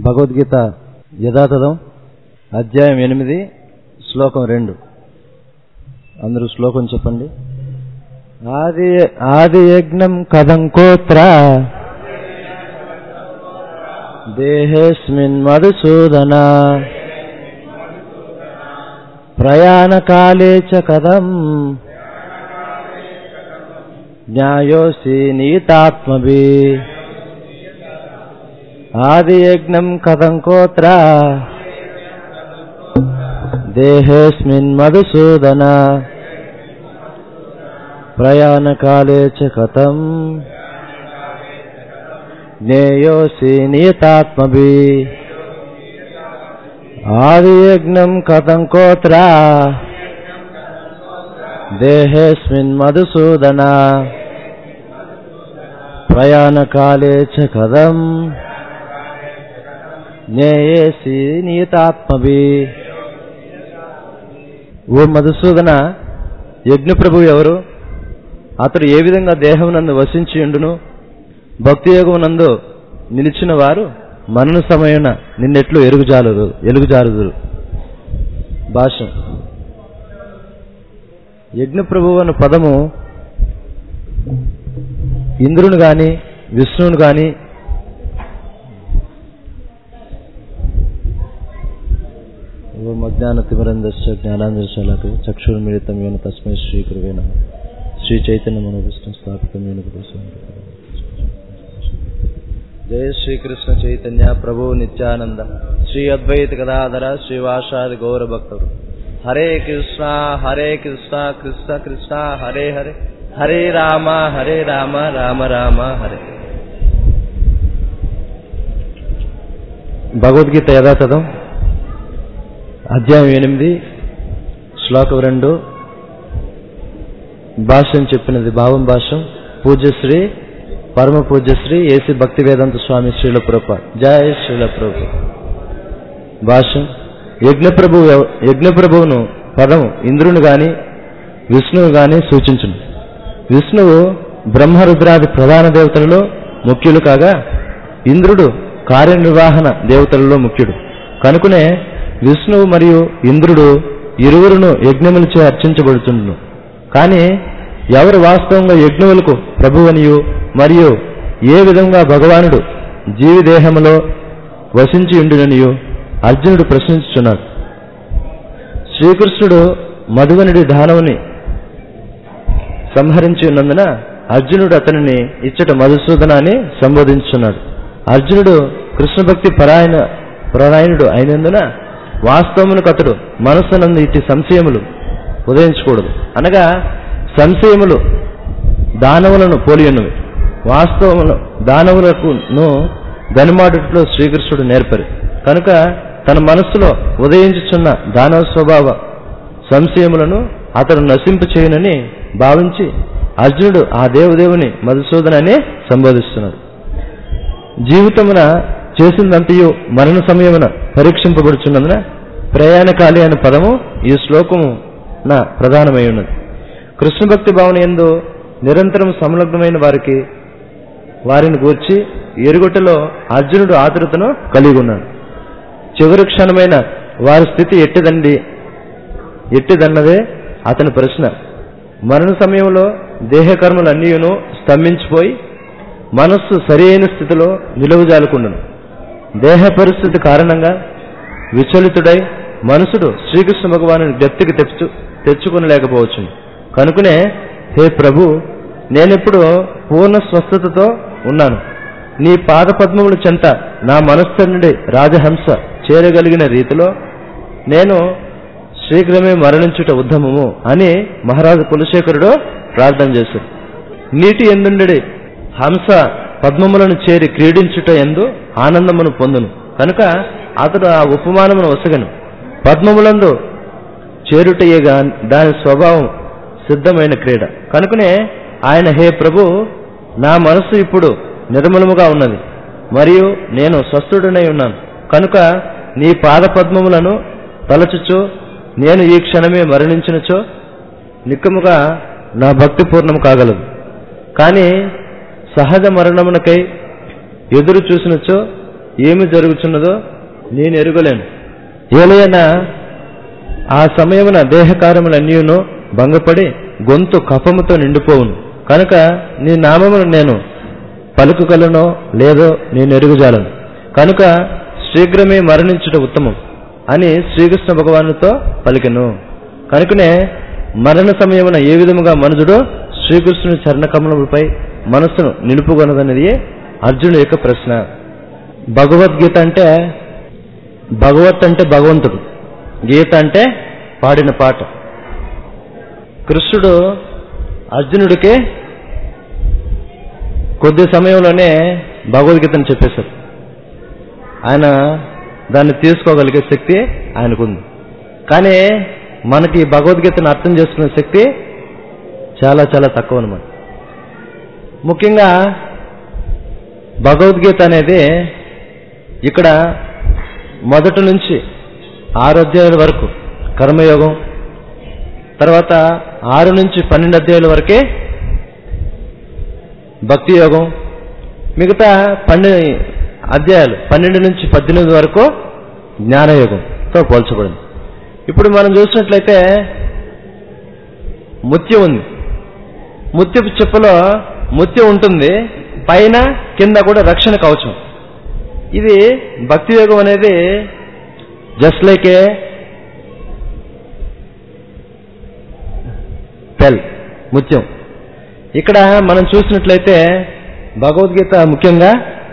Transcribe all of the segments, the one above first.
భగవద్గీత యథాతథం అధ్యాయం ఎనిమిది శ్లోకం రెండు అందరూ శ్లోకం చెప్పండి ఆది ఆది యజ్ఞం కథం కోత్ర దేహేస్మిన్ మధుసూదన ప్రయాణకాలే చ కథం జ్ఞాయోసి నీతాత్మభి ఆదియజ్ఞం కథం కోత్ర దేహేస్మిన్ మధుసూదన ప్రయాణకాలే చ కథం జ్ఞేయోసి నియతాత్మభి ఆదియజ్ఞం కథం కోత్ర దేహేస్మిన్ మధుసూదన ప్రయాణకాలే చ కథం జ్ఞేయేసి నియతాత్మభి ఓ మధుసూదన యజ్ఞప్రభు ఎవరు అతడు ఏ విధంగా దేహమునందు వసించి ఉండును భక్తి యోగమునందు నిలిచిన వారు మరణ సమయన నిన్నెట్లు ఎరుగుజాలురు ఎలుగుజారుదురు భాష్యం యజ్ఞప్రభు అన్న పదము ఇంద్రుని గాని విష్ణువుని గాని ఓం అజ్ఞాన తిమరందశ్చ జ్ఞానాంజశాలకు చక్షుర్మిళితం యోన తస్మై శ్రీ గురువే నమ శ్రీ చైతన్య మన విష్ణు స్థాపితం యోన జయ శ్రీకృష్ణ చైతన్య ప్రభు నిత్యానంద శ్రీ అద్వైత గదాధర శ్రీవాసాది గౌర భక్తుడు హరే కృష్ణ హరే కృష్ణ కృష్ణ కృష్ణ హరే హరే హరే రామ హరే రామ రామ రామ హరే భగవద్గీత యథాతథం అధ్యాయం ఎనిమిది శ్లోకం రెండు భాష్యం చెప్పినది భావం భాష్యం పూజ్యశ్రీ పరమ పూజ్యశ్రీ ఏసీ భక్తి వేదాంత స్వామి శ్రీల పురప జయ శ్రీల ప్రభు భాష్యం యజ్ఞప్రభు యజ్ఞప్రభువును పదం ఇంద్రుని గాని విష్ణువు గాని సూచించును విష్ణువు బ్రహ్మరుద్రాది ప్రధాన దేవతలలో ముఖ్యులు కాగా ఇంద్రుడు కార్యనిర్వహణ దేవతలలో ముఖ్యుడు కనుకనే విష్ణువు మరియు ఇంద్రుడు ఇరువురును యజ్ఞములచే అర్చించబడుతుండును కానీ ఎవరు వాస్తవంగా యజ్ఞములకు ప్రభువనియు మరియు ఏ విధంగా భగవానుడు జీవిదేహములో వసించి ఉండుననియు అర్జునుడు ప్రశ్నించుచున్నాడు శ్రీకృష్ణుడు మధువనుడి దానవుని సంహరించి ఉన్నందున అర్జునుడు అతనిని ఇచ్చట మధుసూదన అని సంబోధించున్నాడు అర్జునుడు కృష్ణ భక్తి పరాయణ పరాయణుడు అయినందున వాస్తవమునకు అతడు మనస్సునందు ఇట్టి సంశయములు ఉదయించకూడదు అనగా సంశయములు దానవులను పోలియున్నవి వాస్తవములు దానవులకును గనిమాడుట్లో శ్రీకృష్ణుడు నేర్పరి కనుక తన మనస్సులో ఉదయించుచున్న దానవ స్వభావ సంశయములను అతడు నశింప చేయనని భావించి అర్జునుడు ఆ దేవదేవుని మధుసూదనని సంబోధిస్తున్నాడు జీవితమున చేసిందంతయు మరణ సమయమున పరీక్షింపబడుచున్నందున ప్రయాణకాలి అనే పదము ఈ శ్లోకము నా ప్రధానమై ఉన్నది కృష్ణ భక్తి భావన ఎందు నిరంతరం సంలగ్నమైన వారికి వారిని గూర్చి ఎరుగుటలో అర్జునుడు ఆతురతను కలిగి ఉన్నాడు చివరి క్షణమైన వారి స్థితి ఎట్టిదండి ఎట్టిదన్నదే అతని ప్రశ్న మరణ సమయంలో దేహకర్మలన్నీయును స్తంభించిపోయి మనస్సు సరైన స్థితిలో నిలువజాలుకుండును దేహ పరిస్థితి కారణంగా విచలితుడై మనసుడు శ్రీకృష్ణ భగవాను గట్టికి తెచ్చు తెచ్చుకునలేకపోవచ్చు కనుకనే హే ప్రభు నేనెప్పుడు పూర్ణ స్వస్థతతో ఉన్నాను నీ పాద పద్మముల చెంత నా మనస్సు నుండి రాజహంస చేరగలిగిన రీతిలో నేను శీఘ్రమే మరణించుట ఉద్ధమము అని మహారాజు కులశేఖరుడు ప్రార్థన చేశాడు నీటి ఎందుండడి హంస పద్మములను చేరి క్రీడించుట ఎందు ఆనందమును పొందును కనుక అతడు ఆ ఉపమానమును వసగను పద్మములందు చేరుటయే దాని స్వభావం సిద్ధమైన క్రీడ కనుకనే ఆయన హే ప్రభు నా మనస్సు ఇప్పుడు నిర్మలముగా ఉన్నది మరియు నేను స్వస్థుడనై ఉన్నాను కనుక నీ పాద పద్మములను తలచుచు నేను ఈ క్షణమే మరణించినచో నిక్కముగా నా భక్తి పూర్ణం కాగలదు కానీ సహజ మరణమునకై ఎదురు చూసినచో ఏమి జరుగుతున్నదో నేను ఎరుగలేను ఏలైనా ఆ సమయమున దేహకారములన్నీయును భంగపడి గొంతు కఫముతో నిండిపోవును కనుక నీ నామమును నేను పలుకుగలనో లేదో నేను ఎరుగుజాలను కనుక శీఘ్రమే మరణించుట ఉత్తమం అని శ్రీకృష్ణ భగవానుతో పలికెను కనుకనే మరణ సమయమున ఏ విధముగా మనుజుడు శ్రీకృష్ణుని చరణకమలములపై మనస్సును నిలుపుకొనదనేది అర్జునుడి యొక్క ప్రశ్న భగవద్గీత అంటే భగవత్ అంటే భగవంతుడు గీత అంటే పాడిన పాట కృష్ణుడు అర్జునుడికి కొద్ది సమయంలోనే భగవద్గీతను చెప్పేశారు ఆయన దాన్ని తీసుకోగలిగే శక్తి ఆయనకుంది కానీ మనకి భగవద్గీతను అర్థం చేసుకునే శక్తి చాలా చాలా తక్కువ అనమాట ముఖ్యంగా భగవద్గీత అనేది ఇక్కడ మొదటి నుంచి ఆరు అధ్యాయుల వరకు కర్మయోగం తర్వాత ఆరు నుంచి పన్నెండు అధ్యాయుల వరకే భక్తి యోగం మిగతా పన్నెండు అధ్యాయాలు పన్నెండు నుంచి పద్దెనిమిది వరకు జ్ఞానయోగంతో పోల్చబడింది ఇప్పుడు మనం చూసినట్లయితే ముత్యం ఉంది ముత్యపు చెప్పులో ముత్యం ఉంటుంది పైన కింద కూడా రక్షణ కవచం ఇది భక్తి యోగం అనేది జస్ట్ లైక్ ఏ పెల్ ముత్యం ఇక్కడ మనం చూసినట్లయితే భగవద్గీత ముఖ్యంగా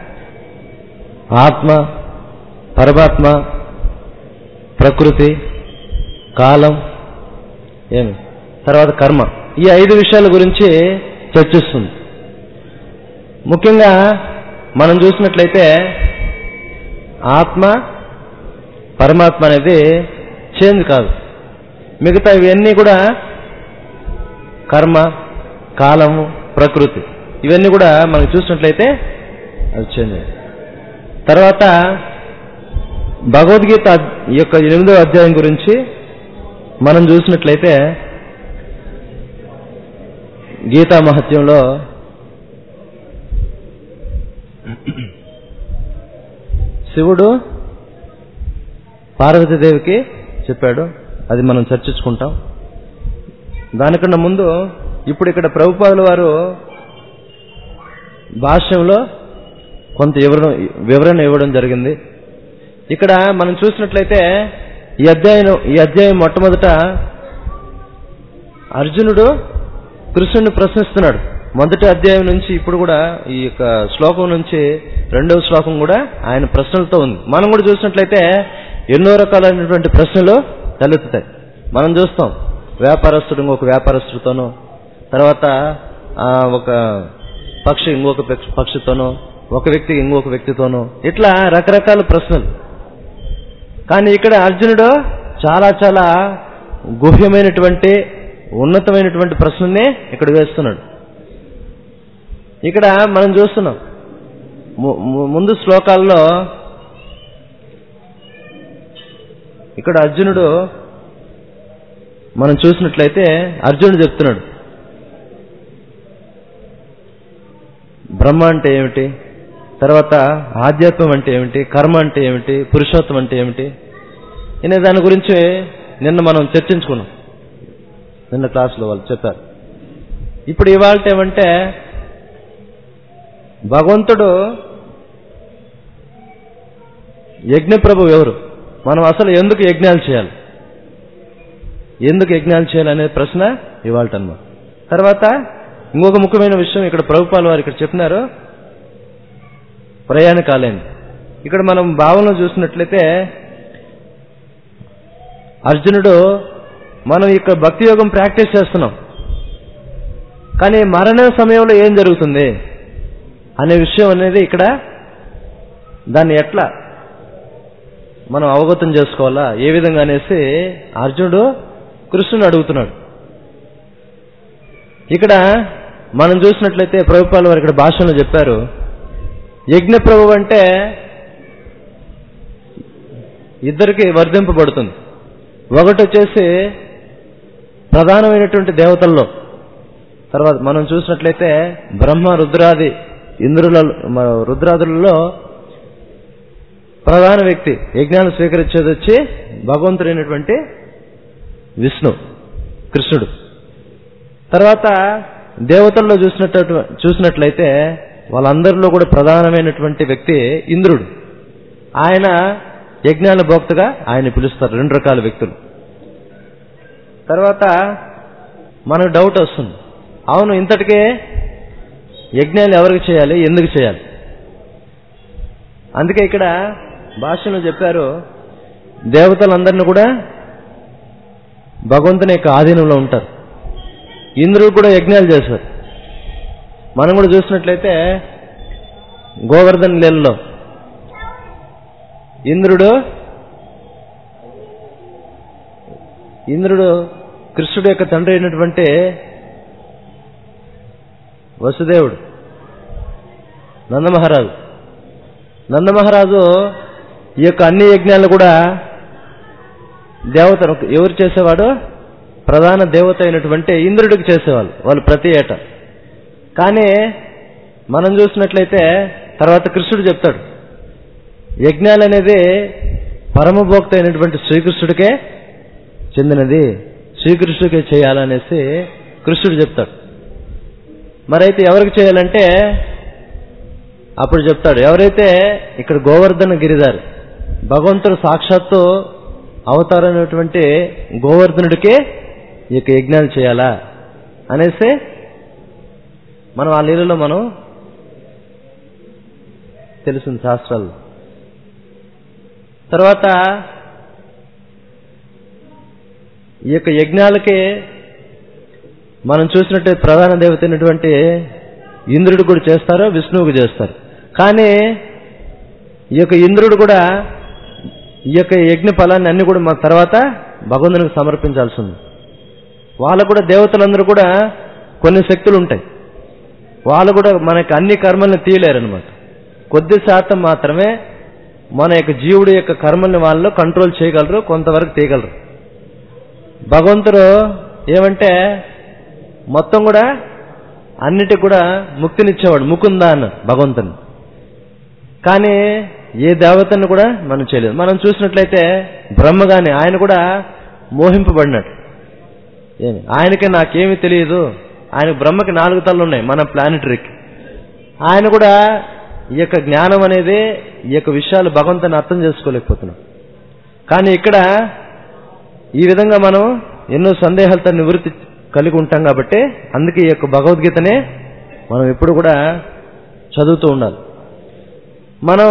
ఆత్మ పరమాత్మ ప్రకృతి కాలం ఏమి తర్వాత కర్మ ఈ ఐదు విషయాల గురించి చర్చిస్తుంది ముఖ్యంగా మనం చూసినట్లయితే ఆత్మ పరమాత్మ అనేది చేంజ్ కాదు మిగతా ఇవన్నీ కూడా కర్మ కాలము ప్రకృతి ఇవన్నీ కూడా మనం చూసినట్లయితే అది చేంజ్ అయ్యాయి. తర్వాత భగవద్గీత ఈ యొక్క ఎనిమిదో అధ్యాయం గురించి మనం చూసినట్లయితే గీతా మహత్యంలో శివుడు పార్వతీదేవికి చెప్పాడు అది మనం చర్చించుకుంటాం దానికన్నా ముందు ఇప్పుడు ఇక్కడ ప్రభుపాదుల వారు భాష్యంలో కొంత వివరణ వివరణ ఇవ్వడం జరిగింది ఇక్కడ మనం చూసినట్లయితే ఈ అధ్యాయం ఈ అధ్యాయం మొట్టమొదట అర్జునుడు కృష్ణుని ప్రశ్నిస్తున్నాడు మొదటి అధ్యాయం నుంచి ఇప్పుడు కూడా ఈ యొక్క శ్లోకం నుంచి రెండవ శ్లోకం కూడా ఆయన ప్రశ్నలతో ఉంది మనం కూడా చూసినట్లయితే ఎన్నో రకాలైనటువంటి ప్రశ్నలు తలెత్తుతాయి మనం చూస్తాం వ్యాపారస్తుడు ఇంకొక వ్యాపారస్తుడితోనూ తర్వాత ఆ, ఒక పక్షి ఇంకొక పక్షి- పక్షితోనూ ఒక వ్యక్తి ఇంకొక వ్యక్తితోనూ ఇట్లా రకరకాల ప్రశ్నలు కానీ ఇక్కడ అర్జునుడు చాలా చాలా గుహ్యమైనటువంటి ఉన్నతమైనటువంటి ప్రశ్నని ఇక్కడ వేస్తున్నాడు ఇక్కడ మనం చూస్తున్నాం ము- ము- ముందు శ్లోకాల్లో ఇక్కడ అర్జునుడు మనం చూసినట్లయితే అర్జునుడు చెప్తున్నాడు బ్రహ్మ అంటే ఏమిటి తర్వాత ఆధ్యాత్మం అంటే ఏమిటి కర్మ అంటే ఏమిటి పురుషోత్తం అంటే ఏమిటి అనే దాని గురించి నిన్న మనం చర్చించుకున్నాం నిన్న క్లాసులో వాళ్ళు చెప్పారు ఇప్పుడు ఇవాళ ఏమంటే భగవంతుడు యజ్ఞప్రభు ఎవరు మనం అసలు ఎందుకు యజ్ఞాలు చేయాలి ఎందుకు యజ్ఞాలు చేయాలి అనే ప్రశ్న ఇవాళ అన్నమాట తర్వాత ఇంకొక ముఖ్యమైన విషయం ఇక్కడ ప్రభుపాల్ వారు ఇక్కడ చెప్పినారు ప్రయాణకాలేని ఇక్కడ మనం భావనలో చూసినట్లయితే అర్జునుడు మనం ఇక్కడ భక్తి యోగం ప్రాక్టీస్ చేస్తున్నాం కానీ మరణ సమయంలో ఏం జరుగుతుంది అనే విషయం అనేది ఇక్కడ దాన్ని ఎట్లా మనం అవగతం చేసుకోవాలా ఏ విధంగా అనేసి అర్జునుడు కృష్ణుని అడుగుతున్నాడు ఇక్కడ మనం చూసినట్లయితే ప్రభుపాల వారు ఇక్కడ భాషలో చెప్పారు యజ్ఞ ప్రభు అంటే ఇద్దరికి వర్ధింపబడుతుంది ఒకటి వచ్చేసి ప్రధానమైనటువంటి దేవతల్లో తర్వాత మనం చూసినట్లయితే బ్రహ్మ రుద్రాది ఇంద్రుల మ- రుద్రాదులలో ప్రధాన వ్యక్తి యజ్ఞాన్ని స్వీకరించేది వచ్చి భగవంతుడైనటువంటి విష్ణు కృష్ణుడు తర్వాత దేవతల్లో చూసినట్టు చూసినట్లయితే వాళ్ళందరిలో కూడా ప్రధానమైనటువంటి వ్యక్తి ఇంద్రుడు ఆయన యజ్ఞాల భోక్తగా ఆయన పిలుస్తారు రెండు రకాల వ్యక్తులు తర్వాత మనకు డౌట్ వస్తుంది అవును ఇంతటికే యజ్ఞాలు ఎవరికి చేయాలి ఎందుకు చేయాలి అందుకే ఇక్కడ భాషలో చెప్పారు దేవతలందరినీ కూడా భగవంతుని యొక్క ఆధీనంలో ఉంటారు ఇంద్రుడు కూడా యజ్ఞాలు చేశారు మనం కూడా చూసినట్లయితే గోవర్ధన్ లీలలో ఇంద్రుడు ఇంద్రుడు కృష్ణుడు యొక్క తండ్రి అయినటువంటి వసుదేవుడు నందమహారాజు నందమహారాజు ఈ యొక్క అన్ని యజ్ఞాలు కూడా దేవతను ఎవరు చేసేవాడు ప్రధాన దేవత అయినటువంటి ఇంద్రుడికి చేసేవాళ్ళు వాళ్ళు ప్రతి ఏటా కానీ మనం చూసినట్లయితే తర్వాత కృష్ణుడు చెప్తాడు యజ్ఞాలు అనేది పరమభోక్త అయినటువంటి శ్రీకృష్ణుడికే చెందినది శ్రీకృష్ణుడికే చేయాలనేసి కృష్ణుడు చెప్తాడు మరైతే ఎవరికి చేయాలంటే అప్పుడు చెప్తాడు ఎవరైతే ఇక్కడ గోవర్ధన గిరిదారు భగవంతుడు సాక్షాత్తు అవతారమైనటువంటి గోవర్ధనుడికే ఈ యొక్క యజ్ఞాలు చేయాలా అనేసి మనం ఆ లీలలో మనం తెలిసిన శాస్త్రాలు తర్వాత ఈ యొక్క యజ్ఞాలకి మనం చూసినట్టు ప్రధాన దేవత అయినటువంటి ఇంద్రుడు కూడా చేస్తారు విష్ణువుకు చేస్తారు కానీ ఈ యొక్క ఇంద్రుడు కూడా ఈ యొక్క యజ్ఞ ఫలాన్ని అన్ని కూడా మా తర్వాత భగవంతునికి సమర్పించాల్సి ఉంది వాళ్ళకు కూడా దేవతలందరూ కూడా కొన్ని శక్తులు ఉంటాయి వాళ్ళు కూడా మనకి అన్ని కర్మల్ని తీయలేరనమాట కొద్ది శాతం మాత్రమే మన యొక్క జీవుడి యొక్క కర్మల్ని వాళ్ళు కంట్రోల్ చేయగలరు కొంతవరకు తీయగలరు భగవంతుడు ఏమంటే మొత్తం కూడా అన్నిటికి కూడా ముక్తినిచ్చేవాడు ముకుందా అన్న భగవంతుని కానీ ఏ దేవతను కూడా మనం చేయలేదు మనం చూసినట్లయితే బ్రహ్మగాని ఆయన కూడా మోహింపబడినాడు ఏమి ఆయనకి నాకేమీ తెలియదు ఆయన బ్రహ్మకి నాలుగు తలలు ఉన్నాయి మన ప్లానెటరీకి ఆయన కూడా ఈ యొక్క జ్ఞానం అనేది ఈ యొక్క విషయాలు భగవంతుని అర్థం చేసుకోలేకపోతున్నాం కానీ ఇక్కడ ఈ విధంగా మనం ఎన్నో సందేహాలతో నివృత్తి కలిగి ఉంటాం కాబట్టి అందుకే ఈ యొక్క భగవద్గీతనే మనం ఎప్పుడు కూడా చదువుతూ ఉండాలి మనం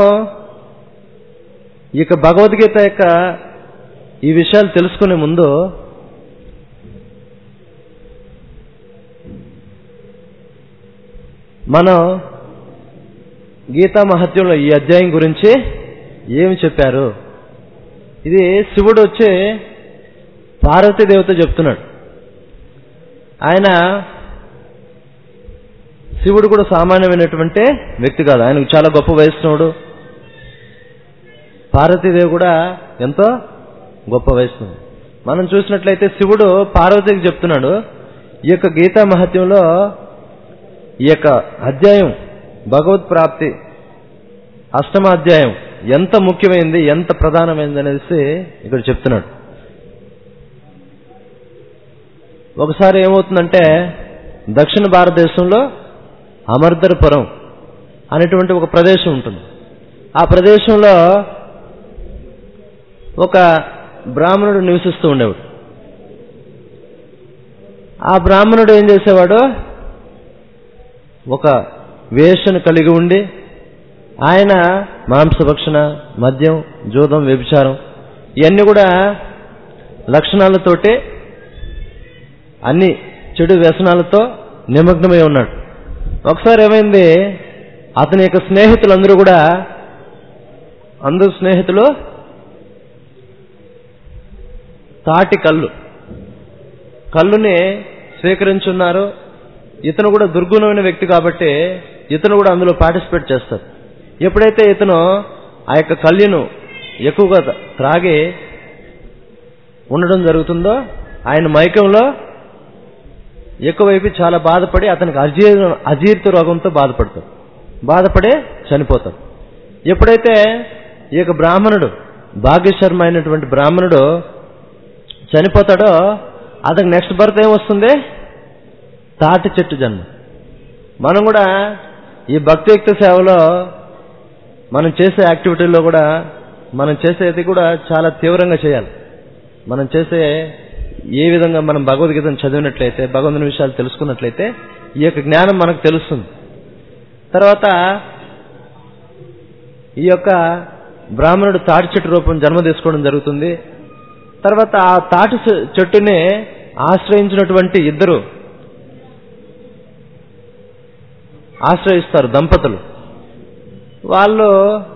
ఈ యొక్క భగవద్గీత యొక్క ఈ విషయాలు తెలుసుకునే ముందు మనం గీతా మహత్యంలో ఈ అధ్యాయం గురించి ఏమి చెప్పారు ఇది శివుడు వచ్చి పార్వతీదేవత చెప్తున్నాడు ఆయన శివుడు కూడా సామాన్యమైనటువంటి వ్యక్తి కాదు ఆయనకు చాలా గొప్ప వైష్ణవుడు పార్వతీదేవి కూడా ఎంతో గొప్ప వైష్ణవుడు మనం చూసినట్లయితే శివుడు పార్వతికి చెప్తున్నాడు ఈ యొక్క గీతా మహత్యంలో ఈ యొక్క అధ్యాయం భగవత్ ప్రాప్తి అష్టమాధ్యాయం ఎంత ముఖ్యమైనది ఎంత ప్రధానమైనది అనేసి ఇక్కడ చెప్తున్నాడు ఒకసారి ఏమవుతుందంటే దక్షిణ భారతదేశంలో అమర్దరపురం అనేటువంటి ఒక ప్రదేశం ఉంటుంది ఆ ప్రదేశంలో ఒక బ్రాహ్మణుడు నివసిస్తూ ఉండేవాడు ఆ బ్రాహ్మణుడు ఏం చేసేవాడు ఒక వేషను కలిగి ఉండి ఆయన మాంసభక్షణ మద్యం జూదం వ్యభిచారం ఇవన్నీ కూడా లక్షణాలతోటి అన్ని చెడు వ్యసనాలతో నిమగ్నమై ఉన్నాడు ఒకసారి ఏమైంది అతని యొక్క స్నేహితులందరూ కూడా అందరు స్నేహితులు తాటి కళ్ళు కళ్ళుని స్వీకరించున్నారు ఇతను కూడా దుర్గుణమైన వ్యక్తి కాబట్టి ఇతను కూడా అందులో పార్టిసిపేట్ చేస్తాడు ఎప్పుడైతే ఇతను ఆ యొక్క కళ్ళును ఎక్కువగా త్రాగి ఉండడం జరుగుతుందో ఆయన మైకంలో ఎక్కువైపు చాలా బాధపడి అతనికి అజీర్ అజీర్తి రోగంతో బాధపడతాడు బాధపడి చనిపోతాడు ఎప్పుడైతే ఈ యొక్క బ్రాహ్మణుడు భాగ్యశర్మ అయినటువంటి బ్రాహ్మణుడు చనిపోతాడో అతనికి నెక్స్ట్ బర్త్ ఏమొస్తుంది తాటి చెట్టు జన్మ మనం కూడా ఈ భక్తియుక్త సేవలో మనం చేసే యాక్టివిటీల్లో కూడా మనం చేసేది కూడా చాలా తీవ్రంగా చేయాలి మనం చేసే ఏ విధంగా మనం భగవద్గీతను చదివినట్లయితే భగవంతుని విషయాలు తెలుసుకున్నట్లయితే ఈ యొక్క జ్ఞానం మనకు తెలుస్తుంది తర్వాత ఈ యొక్క బ్రాహ్మణుడు తాటి చెట్టు రూపం జన్మ తీసుకోవడం జరుగుతుంది తర్వాత ఆ తాటి చె- చెట్టుని ఆశ్రయించినటువంటి ఇద్దరు ఆశ్రయిస్తారు దంపతులు వాళ్ళు